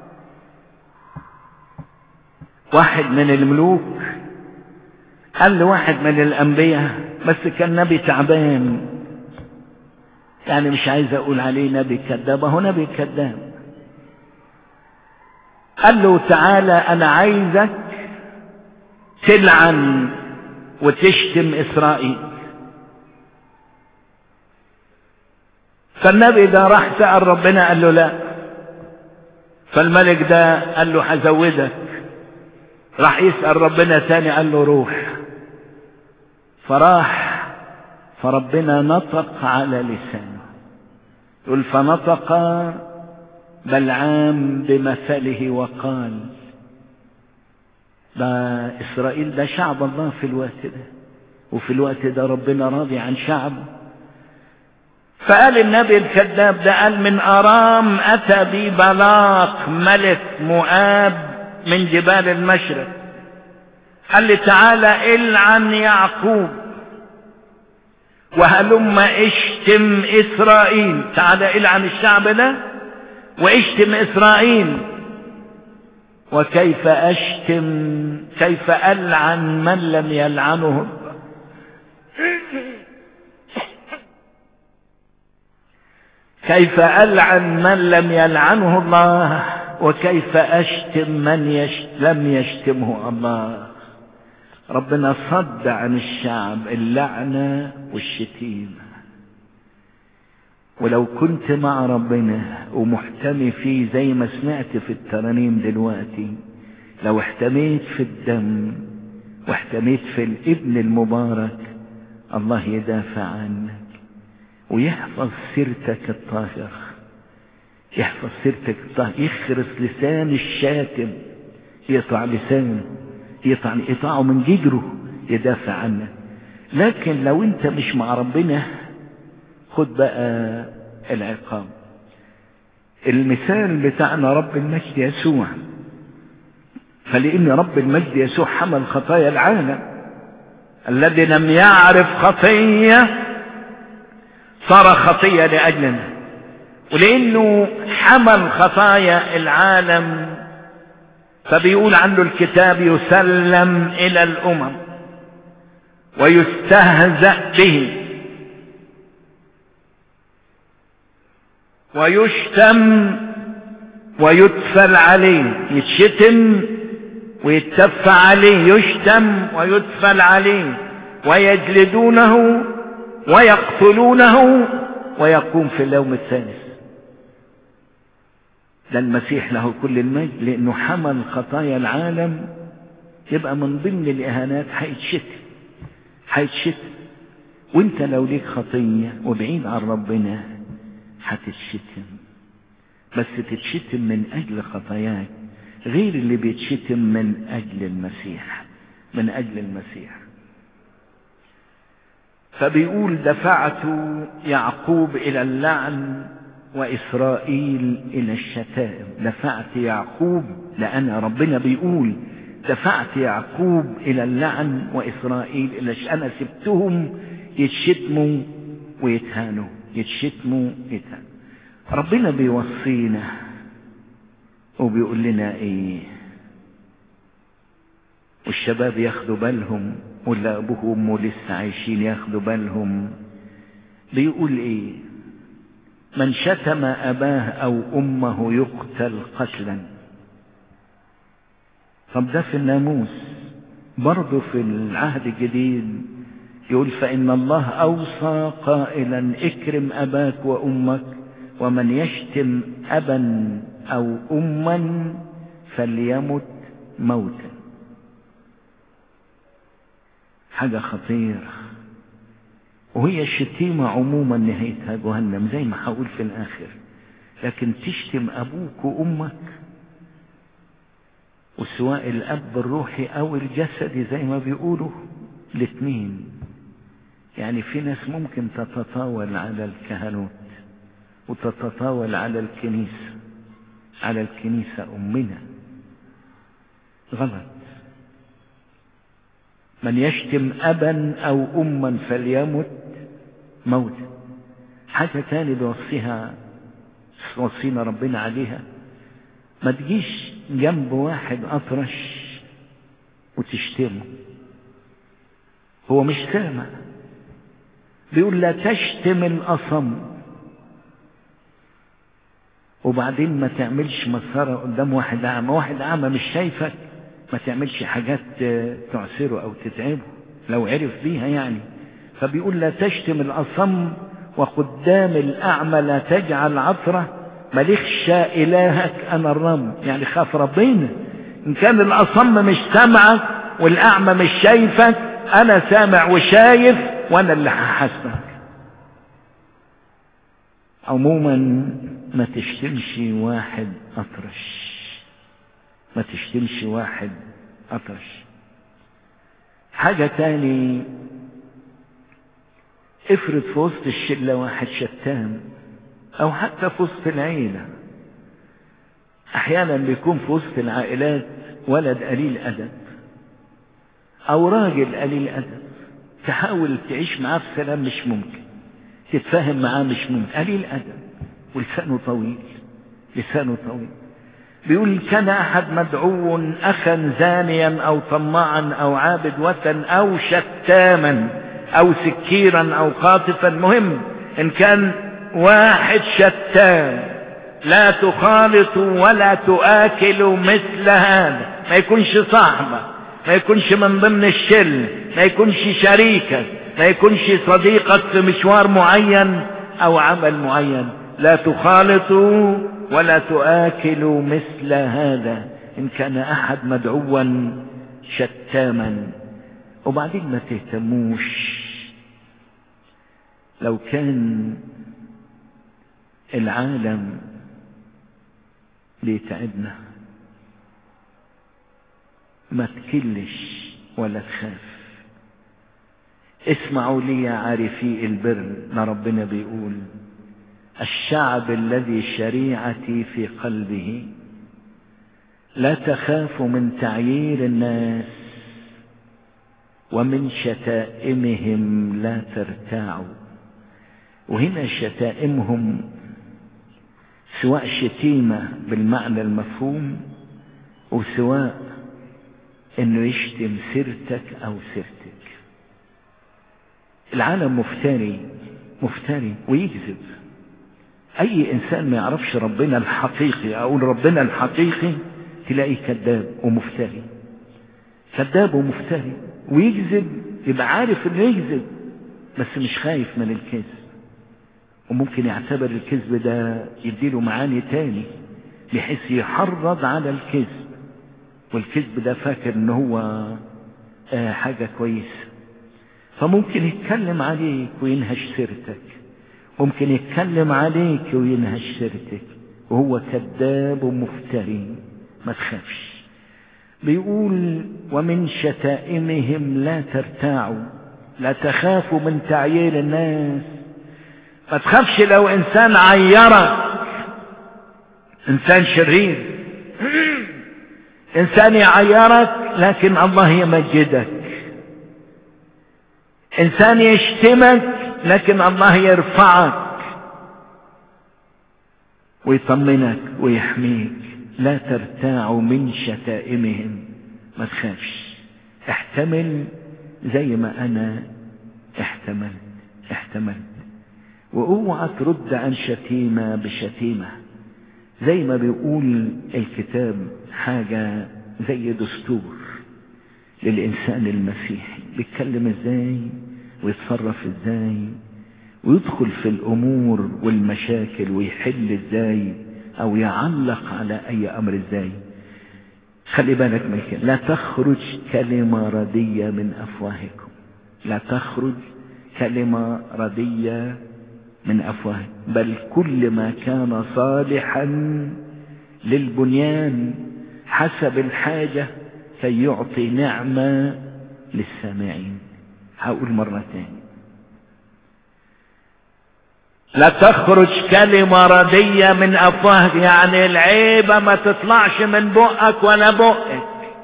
واحد من الملوك قال لواحد من الأنبياء بس كان نبي تعبان يعني مش عايز أقول عليه نبي كذاب هو نبي كذاب قال له تعالى أنا عايزك تلعن وتشتم إسرائيل فالنبي ده راح سأل ربنا قال له لا فالملك ده قال له هزودك راح يسأل ربنا تاني قال له روح فراح فربنا نطق على لسانه يقول فنطق بلعام بمثله وقال ده إسرائيل ده شعب الله في الوقت ده وفي الوقت ده ربنا راضي عن شعبه فقال النبي الكذاب ده قال من أرام أتى بي بلاق ملك مؤاب من جبال المشرق قال لي تعالى العن يعقوب وهلم اشتم إسرائيل تعالى العن الشعب ده واشتم إسرائيل وكيف أشتم كيف ألعن من لم يلعنه كيف ألعن من لم يلعنه الله وكيف أشتم من يش... لم يشتمه الله ربنا صد عن الشعب اللعنة والشتيمة ولو كنت مع ربنا ومحتمي فيه زي ما سمعت في الترانيم دلوقتي لو احتميت في الدم واحتميت في الابن المبارك الله يدافع عنك ويحفظ سيرتك الطاهرة يحفظ سيرتك الطاهرة يخرس لسان الشاتم يقطع لسانه يقطع يقطعه من جدره يدافع عنك لكن لو انت مش مع ربنا خد بقى العقاب المثال بتاعنا رب المجد يسوع فلأن رب المجد يسوع حمل خطايا العالم الذي لم يعرف خطيه صار خطية لأجلنا ولأنه حمل خطايا العالم فبيقول عنه الكتاب يسلم إلى الأمم ويستهزأ به ويشتم ويدفل عليه يتشتم ويتف عليه يشتم ويدفل عليه ويجلدونه ويقتلونه ويقوم في اليوم الثالث ده المسيح له كل المجد لانه حمل خطايا العالم يبقى من ضمن الاهانات هيتشتم هيتشتم وانت لو ليك خطيه وبعيد عن ربنا هتتشتم بس تتشتم من اجل خطاياك غير اللي بيتشتم من اجل المسيح من اجل المسيح فبيقول دفعت يعقوب إلى اللعن وإسرائيل إلى الشتائم دفعت يعقوب لأن ربنا بيقول دفعت يعقوب إلى اللعن وإسرائيل إلى الش... أنا سبتهم يتشتموا ويتهانوا يتشتموا يتهانوا ربنا بيوصينا وبيقول لنا إيه والشباب ياخدوا بالهم واللي ابوه وامه لسه عايشين ياخدوا بالهم بيقول ايه من شتم اباه او امه يقتل قتلا طب ده في الناموس برضه في العهد الجديد يقول فإن الله أوصى قائلا اكرم أباك وأمك ومن يشتم أبا أو أما فليمت موتا حاجة خطيرة وهي الشتيمة عموما نهايتها جهنم زي ما هقول في الآخر لكن تشتم أبوك وأمك وسواء الأب الروحي أو الجسدي زي ما بيقولوا الاثنين يعني في ناس ممكن تتطاول على الكهنوت وتتطاول على الكنيسة على الكنيسة أمنا غلط من يشتم أبا أو أما فليمت موتا حاجة تاني بيوصيها وصينا ربنا عليها ما تجيش جنب واحد أطرش وتشتمه هو مش سامع بيقول لا تشتم الأصم وبعدين ما تعملش مسخرة قدام واحد أعمى واحد أعمى مش شايفك ما تعملش حاجات تعسره او تتعبه لو عرف بيها يعني فبيقول لا تشتم الاصم وقدام الاعمى لا تجعل عثره بل اخشى الهك انا الرب يعني خاف ربنا ان كان الاصم مش سامعك والاعمى مش شايفك انا سامع وشايف وانا اللي هحاسبك عموما ما تشتمش واحد اطرش ما تشتمش واحد اطرش حاجة تاني افرض في وسط الشلة واحد شتام او حتى في وسط العيلة احيانا بيكون في وسط العائلات ولد قليل ادب او راجل قليل ادب تحاول تعيش معاه بسلام مش ممكن تتفاهم معاه مش ممكن قليل ادب ولسانه طويل لسانه طويل بيقول كان احد مدعو اخا زانيا او طماعا او عابد وثن او شتاما او سكيرا او قاطفا مهم ان كان واحد شتام لا تخالط ولا تآكل مثل هذا ما يكونش صاحبك ما يكونش من ضمن الشل ما يكونش شريكك ما يكونش صديقك في مشوار معين او عمل معين لا تخالطوا ولا تآكلوا مثل هذا إن كان أحد مدعوا شتاما وبعدين ما تهتموش لو كان العالم بيتعبنا ما تكلش ولا تخاف اسمعوا لي يا عارفي البر ما ربنا بيقول الشعب الذي شريعتي في قلبه لا تخاف من تعيير الناس ومن شتائمهم لا ترتاعوا وهنا شتائمهم سواء شتيمة بالمعنى المفهوم وسواء انه يشتم سيرتك او سيرتك العالم مفتري مفتري ويكذب اي انسان ما يعرفش ربنا الحقيقي اقول ربنا الحقيقي تلاقيه كذاب ومفتري كذاب ومفتري ويكذب يبقى عارف انه يكذب بس مش خايف من الكذب وممكن يعتبر الكذب ده يديله معاني تاني بحيث يحرض على الكذب والكذب ده فاكر ان هو آه حاجة كويسة فممكن يتكلم عليك وينهش سيرتك ممكن يتكلم عليك وينهش سيرتك وهو كذاب ومفتري ما تخافش بيقول ومن شتائمهم لا ترتاعوا لا تخافوا من تعيير الناس ما تخافش لو انسان عيرك انسان شرير انسان يعيرك لكن الله يمجدك انسان يشتمك لكن الله يرفعك ويطمنك ويحميك لا ترتاعوا من شتائمهم ما تخافش احتمل زي ما انا احتملت احتملت واوعى ترد عن شتيمة بشتيمة زي ما بيقول الكتاب حاجة زي دستور للإنسان المسيحي بيتكلم ازاي ويتصرف ازاي ويدخل في الأمور والمشاكل ويحل ازاي أو يعلق على أي أمر ازاي خلي بالك من كده لا تخرج كلمة ردية من أفواهكم لا تخرج كلمة ردية من أفواهكم بل كل ما كان صالحا للبنيان حسب الحاجة كي يعطي نعمة للسامعين هقول مرة تاني لا تخرج كلمة ردية من أفواهك يعني العيبة ما تطلعش من بقك ولا بقك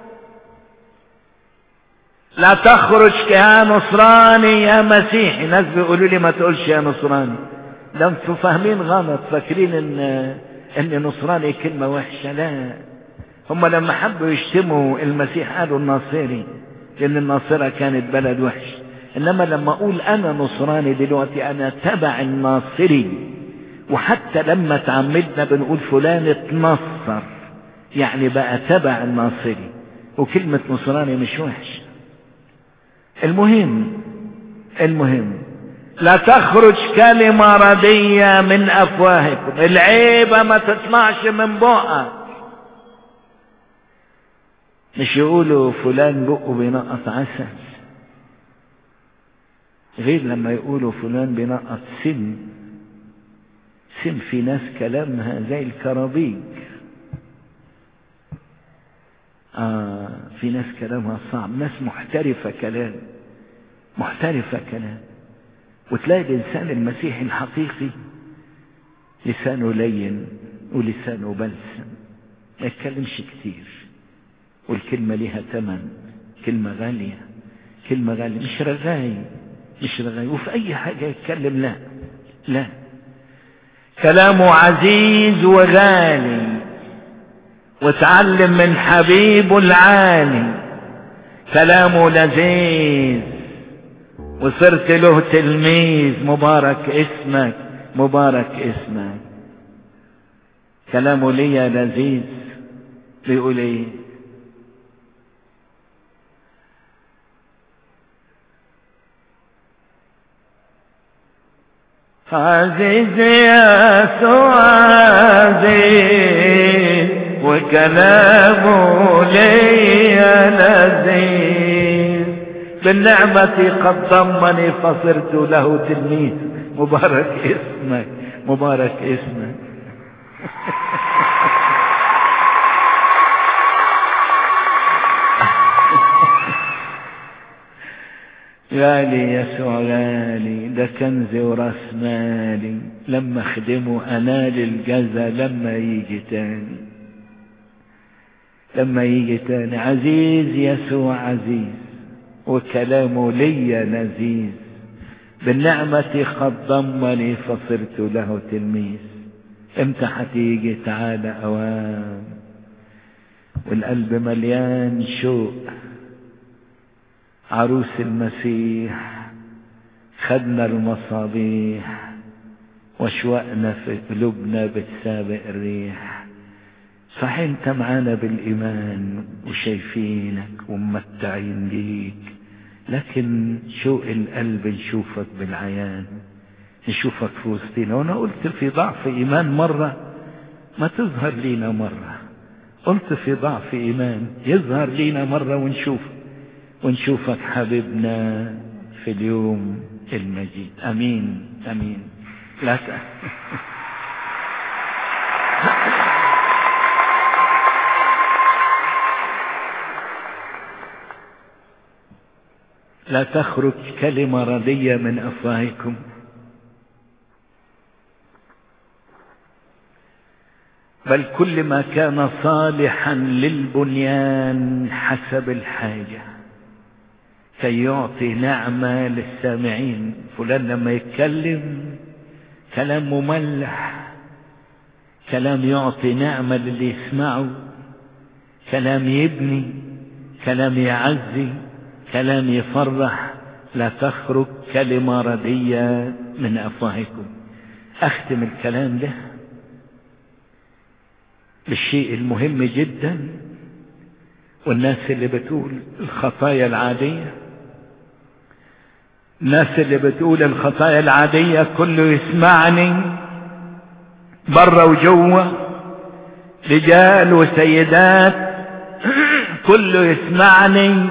لا تخرج يا نصراني يا مسيحي ناس بيقولوا لي ما تقولش يا نصراني ده انتوا فاهمين غلط فاكرين ان ان نصراني كلمة وحشة لا هم لما حبوا يشتموا المسيح قالوا الناصري لان الناصرة كانت بلد وحش انما لما اقول انا نصراني دلوقتي انا تبع الناصري وحتى لما تعمدنا بنقول فلان اتنصر يعني بقى تبع الناصري وكلمة نصراني مش وحش المهم المهم لا تخرج كلمة ردية من أفواهكم العيبة ما تطلعش من بقك مش يقولوا فلان بقه بينقط عسل غير لما يقولوا فلان بينقط سم سم في ناس كلامها زي الكرابيج آه في ناس كلامها صعب ناس محترفة كلام محترفة كلام وتلاقي الإنسان المسيحي الحقيقي لسانه لين ولسانه بلسم ما يتكلمش كتير والكلمة ليها ثمن كلمة غالية كلمة غالية مش رغاي مش رغاي وفي أي حاجة يتكلم لا لا كلامه عزيز وغالي وتعلم من حبيبه العالي كلامه لذيذ وصرت له تلميذ مبارك اسمك مبارك اسمك كلامه ليا لذيذ بيقول ايه عزيز يا عزيز وكلامه لي لذيذ بالنعمة قد ضمني فصرت له تلميذ مبارك اسمك مبارك اسمك غالي يسوع غالي ده كنزي وراس مالي لما اخدمه انال الجزا لما يجي تاني لما يجي تاني عزيز يسوع عزيز وكلامه لي لذيذ بالنعمة قد ضمني فصرت له تلميذ امتى هتيجي تعالى اوام والقلب مليان شوق عروس المسيح خدنا المصابيح واشوقنا في قلوبنا بتسابق الريح صحيح انت معانا بالايمان وشايفينك وممتعين بيك لكن شوق القلب نشوفك بالعيان نشوفك في وسطنا وانا قلت في ضعف ايمان مرة ما تظهر لينا مرة قلت في ضعف ايمان يظهر لينا مرة ونشوفك ونشوفك حبيبنا في اليوم المجيد امين امين لا ت... لا تخرج كلمة ردية من أفواهكم بل كل ما كان صالحا للبنيان حسب الحاجة كي يعطي نعمة للسامعين فلان لما يتكلم كلام مملح كلام يعطي نعمة للي يسمعه كلام يبني كلام يعزي كلام يفرح لا تخرج كلمة ردية من أفواهكم أختم الكلام ده بالشيء المهم جدا والناس اللي بتقول الخطايا العادية الناس اللي بتقول الخطايا العادية كله يسمعني برا وجوه رجال وسيدات كله يسمعني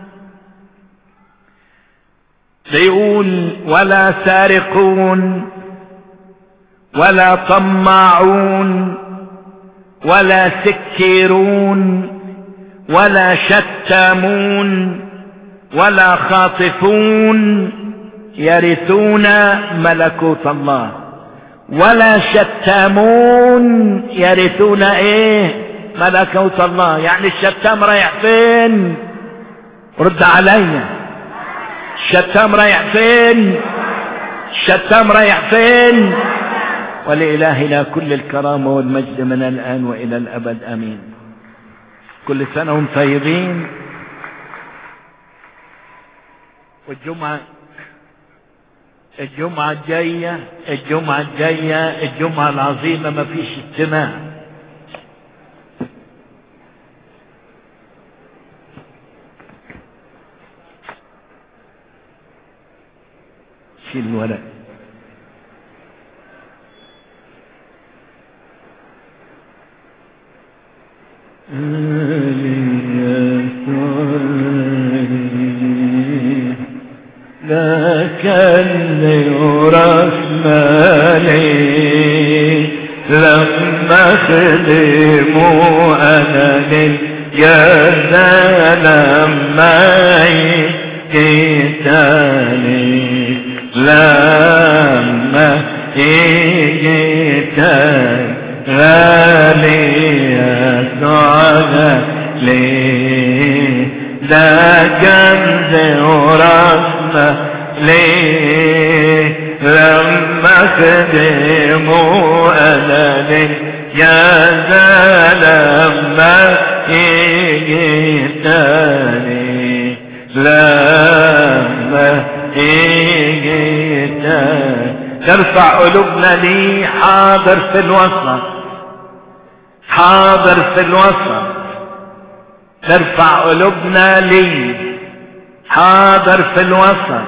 بيقول ولا سارقون ولا طماعون ولا سكيرون ولا شتامون ولا خاطفون يرثون ملكوت الله ولا شتامون يرثون ايه ملكوت الله يعني الشتام رايح فين رد عليا الشتام رايح فين الشتام رايح فين ولإلهنا كل الكرامة والمجد من الآن وإلى الأبد آمين كل سنة وهم طيبين والجمعة الجمعة الجاية الجمعة الجاية الجمعة العظيمة ما فيش اجتماع شيل الورق لك اليورث مالي لما خدموا انا للجنة لما جيتني لما جيتني غالي يسوع لي ده كنز ورحمة لي لما خدموا أنا لي يا لما جيتني لما جيتني ترفع قلوبنا لي حاضر في الوسط حاضر في الوسط ترفع قلوبنا لي حاضر في الوسط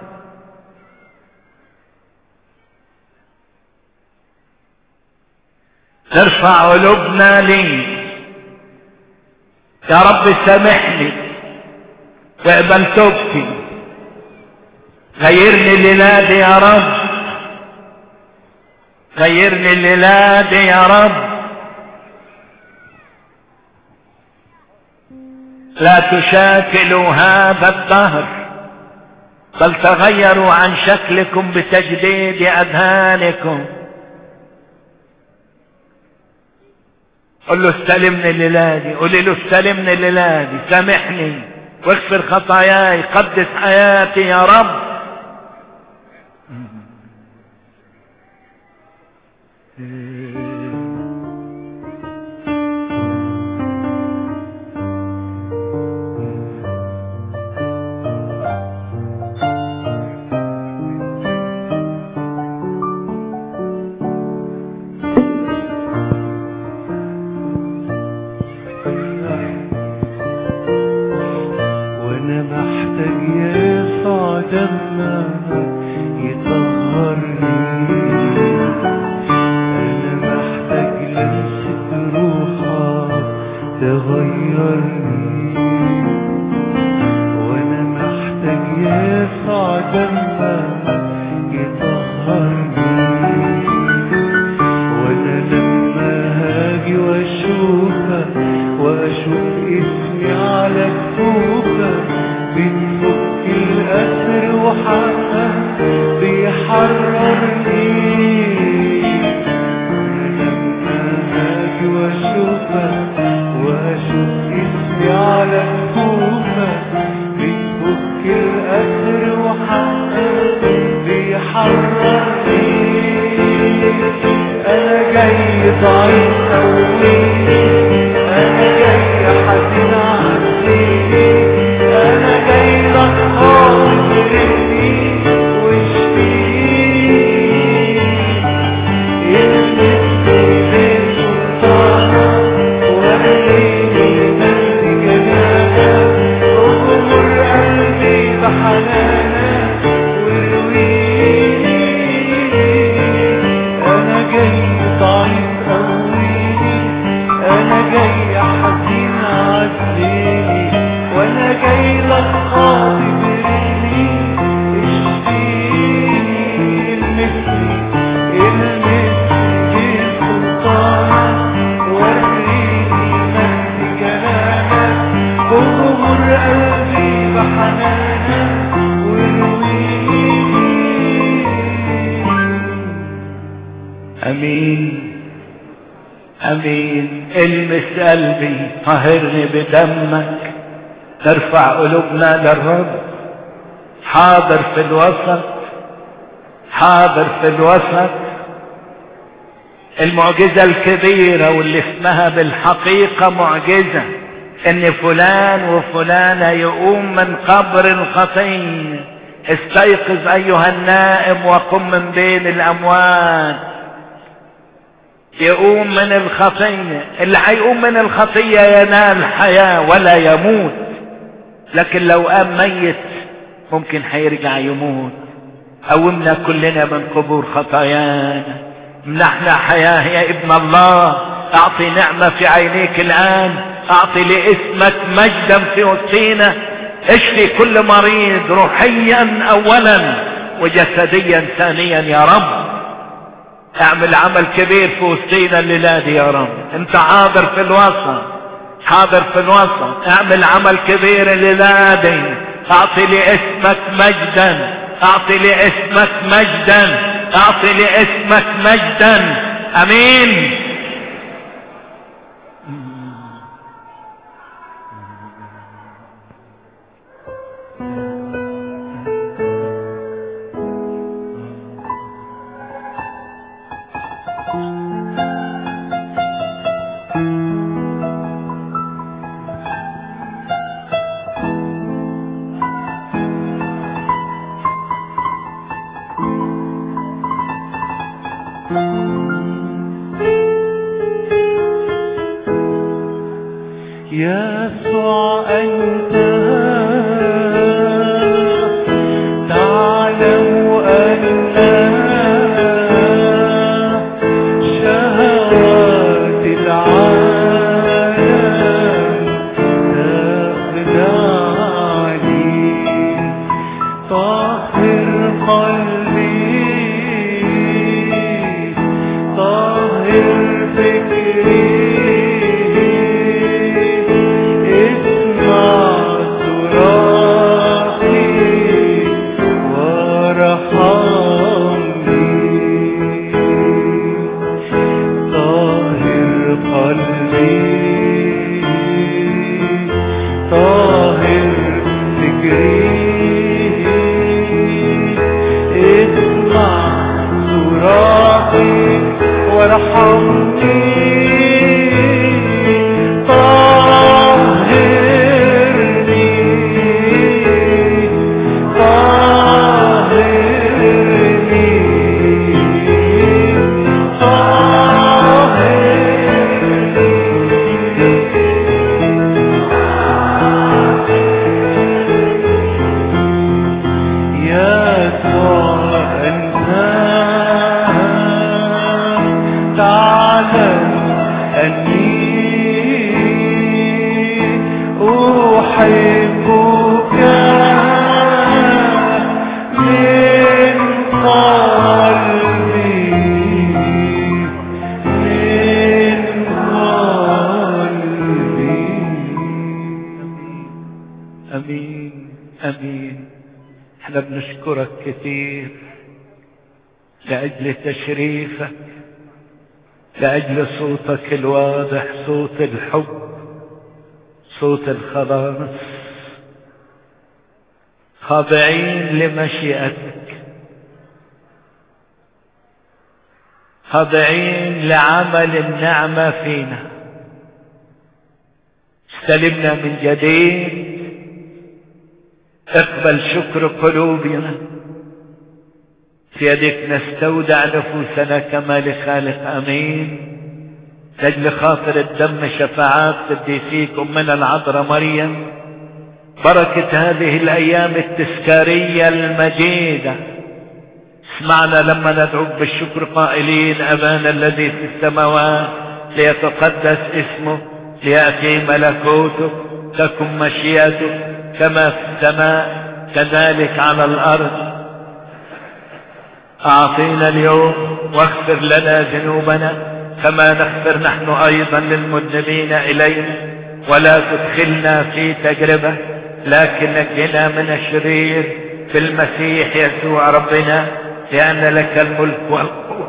ترفع قلوبنا لي يا رب سامحني واقبل توبتي غيرني لنادي يا رب غيرني لنادي يا رب لا تشاكلوا هذا الدهر بل تغيروا عن شكلكم بتجديد اذهانكم قل له استلمني للادي قولي له استلمني للادي سامحني واغفر خطاياي قدس حياتي يا رب وانا محتاج يسوع دمك يطهرني انا محتاج لمسة روحك تغيرني وانا محتاج يسوع دمك يطهرني وانا لما هاجي واشوفك واشوف اسمي على كفوفك بتفك الاسر وحقك بيحررني وانا لما هاجي واشوفك واشوف اسمي على كفوفك بتفك الاسر وحقك بيحررني انا جاي ضعيف قوي انا جاي حزين عني انا جاي لك خاطر ابني واشفيني المسني بسلطانك وريني مجد جمالك اغمر قلبي بحنانك وارويني انا جاي ضعيف قويني انا جاي حزين عزيني وانا جاي لك خاطب رجلي اشفيني المثلي المثلي بسلطانك وريني مجد جمالك اغمر قلبي بحنانك وارويني امين امين المس قلبي طهرني بدمك ترفع قلوبنا للرب حاضر في الوسط حاضر في الوسط المعجزة الكبيرة واللي اسمها بالحقيقة معجزة ان فلان وفلانة يقوم من قبر الخطية استيقظ ايها النائم وقم من بين الاموات يقوم من الخطية اللي هيقوم من الخطية ينال حياة ولا يموت لكن لو قام ميت ممكن هيرجع يموت قومنا كلنا من قبور خطايانا منحنا حياة يا ابن الله اعطي نعمة في عينيك الان اعطي لاسمك مجدا في وسطينا اشفي كل مريض روحيا اولا وجسديا ثانيا يا رب اعمل عمل كبير في وسطينا الليلة دي يا رب انت حاضر في الوسط حاضر في الوسط اعمل عمل كبير الليلة دي اعطي لاسمك مجدا اعطي لاسمك مجدا اعطي لاسمك مجدا امين يسوع أنت تعلم أن شهوات العالم تخدعني طهر قلبي طهر فكري اسمع صراخي وارحمني طاهر قلبي طاهر فكري اسمع صراخي وارحمني طهرني طهرني يسوع أنت تعلم أني أحبك من قلبي من قلبي امين امين احنا بنشكرك كثير لاجل تشريفك لاجل صوتك الواضح صوت الحب صوت الخلاص خاضعين لمشيئتك خاضعين لعمل النعمة فينا استلمنا من جديد اقبل شكر قلوبنا في يدك نستودع نفوسنا كما لخالق امين لاجل خاطر الدم شفاعات قديسيك امنا العذراء مريم بركة هذه الايام التذكارية المجيدة اسمعنا لما ندعوك بالشكر قائلين ابانا الذي في السماوات ليتقدس اسمه ليأتي ملكوتك تكن مشيئتك كما في السماء كذلك على الارض اعطينا اليوم واغفر لنا ذنوبنا كما نغفر نحن ايضا للمذنبين الينا ولا تدخلنا في تجربة لكن نجنا من الشرير في المسيح يسوع ربنا لان لك الملك والقوة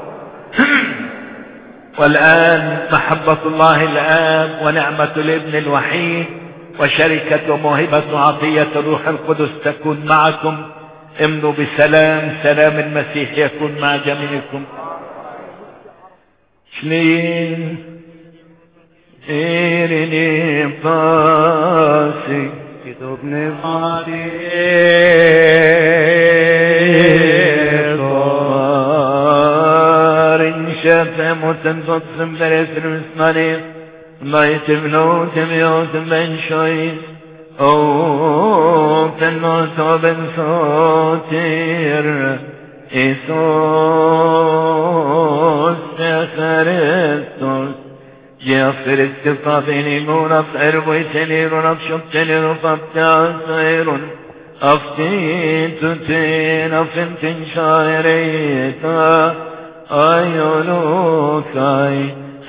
والان محبة الله الاب ونعمة الابن الوحيد وشركة وموهبة عطية الروح القدس تكون معكم امنوا بسلام سلام المسيح يكون مع جميعكم شلين إيرني باسي كتبني بارن شاف موتن تصم برسل مسماني ضيت بنوت بيوت بن شويس او تنوت بن صوتير Iisus Kristus يغفر استفاضين ونف أربوي سنين ونف شبتين وفبتع أفتين تتين أفنتين شايريتا أيولوكاي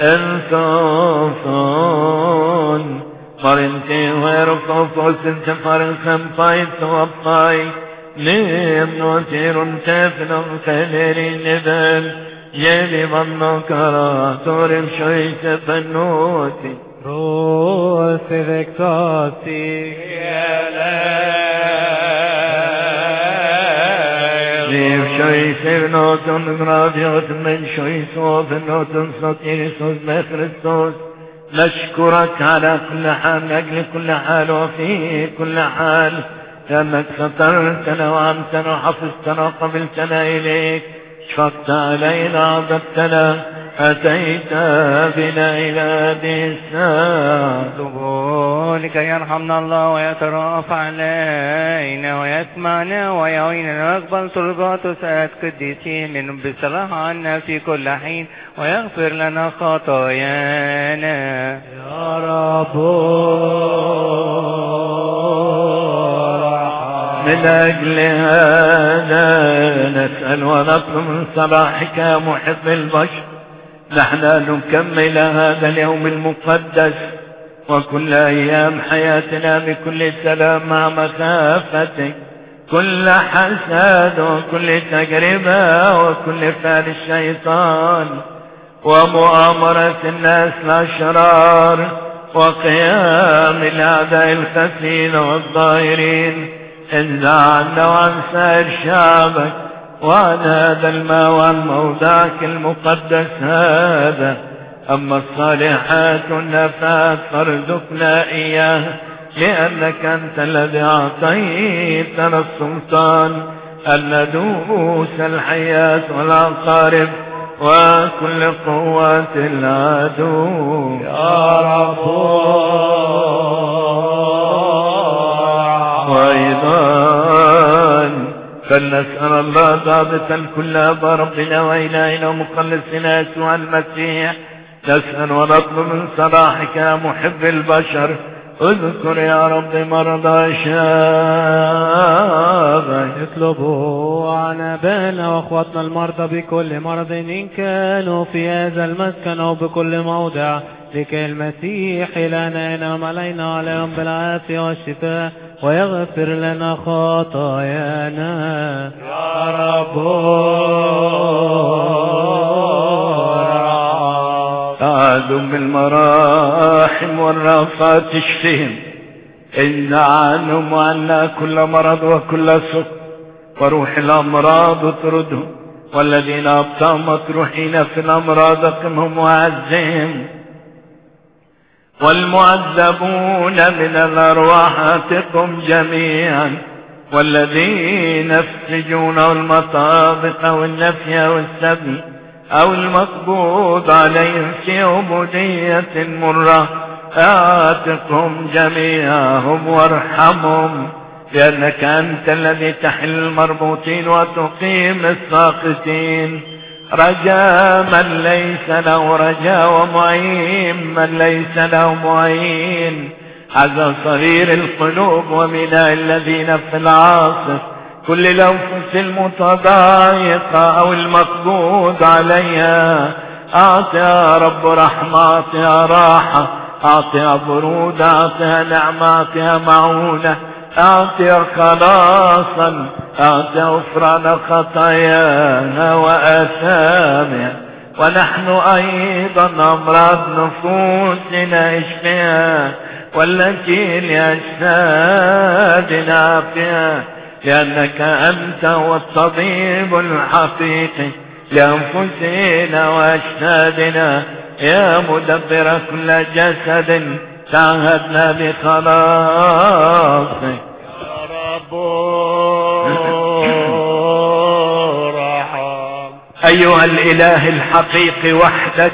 الكفون قرنتي ويرفوفو سنت فرخم فايت وفاي نيم نوتير تفنم خليري نبل يلي من كراتور شويت فنوتي روس ذكتاتي Liv شويت نوتن راديوت من شويت وفنوتن صوتي صوت بخريستوس نشكرك على كل حال من أجل كل حال وفي كل حال لأنك سترتنا وأمتنا وحفظتنا وقبلتنا إليك شفقت علينا عذبتنا أتيت بنا إلى هذه الساعة اطلبوا لكي يرحمنا الله ويترافع علينا ويسمعنا ويعيننا نقبل طلبات ساعات قديسين من بالصلاح عنا في كل حين ويغفر لنا خطايانا يا رب من أجل هذا نسأل ونطلب من صلاحك يا محب البشر نحن نكمل هذا اليوم المقدس وكل أيام حياتنا بكل سلام مع مخافتك كل حسد وكل تجربة وكل فعل الشيطان ومؤامرة الناس الأشرار وقيام الأعداء الخفين والظاهرين انزع عنا وعن سائر شعبك وعن هذا الماء وعن موضعك المقدس هذا أما الصالحات والنفات فارزقنا إياها لأنك أنت الذي أعطيتنا السلطان أن ندوس الحياة والعقارب وكل قوات العدو يا رب وأيضا فلنسأل الله ضابطا كل أبا ربنا وإلهنا ومخلصنا يسوع المسيح نسأل ونطلب من صلاحك يا محب البشر اذكر يا رب مرضى شابك اطلبوا عن ابائنا واخواتنا المرضى بكل مرض ان كانوا في هذا المسكن او بكل موضع لكي المسيح لنا ينعم علينا عليهم بالعافيه والشفاء ويغفر لنا خطايانا يا رب تعالوا بالمراحم والرافات تشفيهم إن عنهم وعنا كل مرض وكل سق وروح الأمراض اطردهم والذين أبطأوا مطروحين في الأمراض قمهم وعزهم والمعذبون من الأرواح اتقهم جميعا والذين يفسجون المطابق والنفي والسبي أو المقبوض عليهم في عبودية مرة آتقهم جميعهم وارحمهم لأنك أنت الذي تحل المربوطين وتقيم الساقطين رجاء من ليس له رجاء ومعين من ليس له معين هذا صغير القلوب ومناء الذين في العاصف كل الأنفس المتضايقة أو المقبوض عليها أعطي يا رب رحمة أعطيها راحة أعطيها برودة أعطيها نعمة أعطيها معونة أعطيها خلاصا أعطيها غفران خطاياها وآثامها ونحن أيضا أمراض نفوسنا اشفها والتي لأجسادنا عافيها لأنك أنت هو الطبيب الحقيقي لأنفسنا وأجسادنا يا مدبر كل جسد تعهدنا بخلاصك يا رب رحم أيها الإله الحقيقي وحدك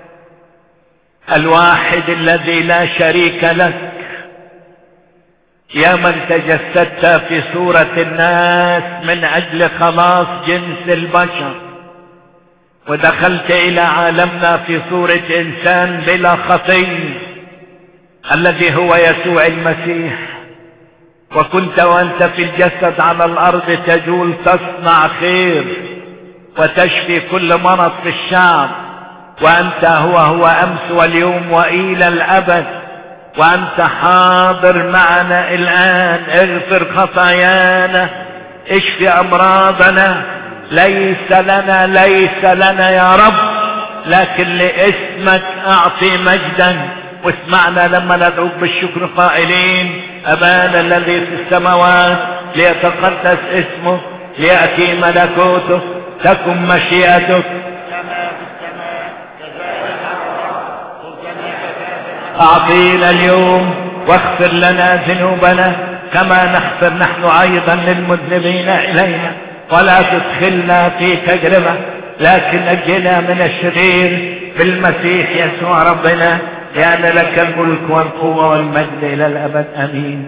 الواحد الذي لا شريك لك يا من تجسدت في صورة الناس من اجل خلاص جنس البشر ودخلت الى عالمنا في صورة انسان بلا خطيه الذي هو يسوع المسيح وكنت وانت في الجسد على الارض تجول تصنع خير وتشفي كل مرض في الشعب وانت هو هو امس واليوم والى الابد وانت حاضر معنا الان اغفر خطايانا اشفي امراضنا ليس لنا ليس لنا يا رب لكن لاسمك اعطي مجدا واسمعنا لما ندعوك بالشكر قائلين ابانا الذي في السماوات ليتقدس اسمه لياتي ملكوته تكن مشيئتك اعطينا اليوم واغفر لنا ذنوبنا كما نغفر نحن ايضا للمذنبين الينا ولا تدخلنا في تجربه لكن نجنا من الشرير بالمسيح يسوع ربنا لأن لك الملك والقوة والمجد إلى الأبد أمين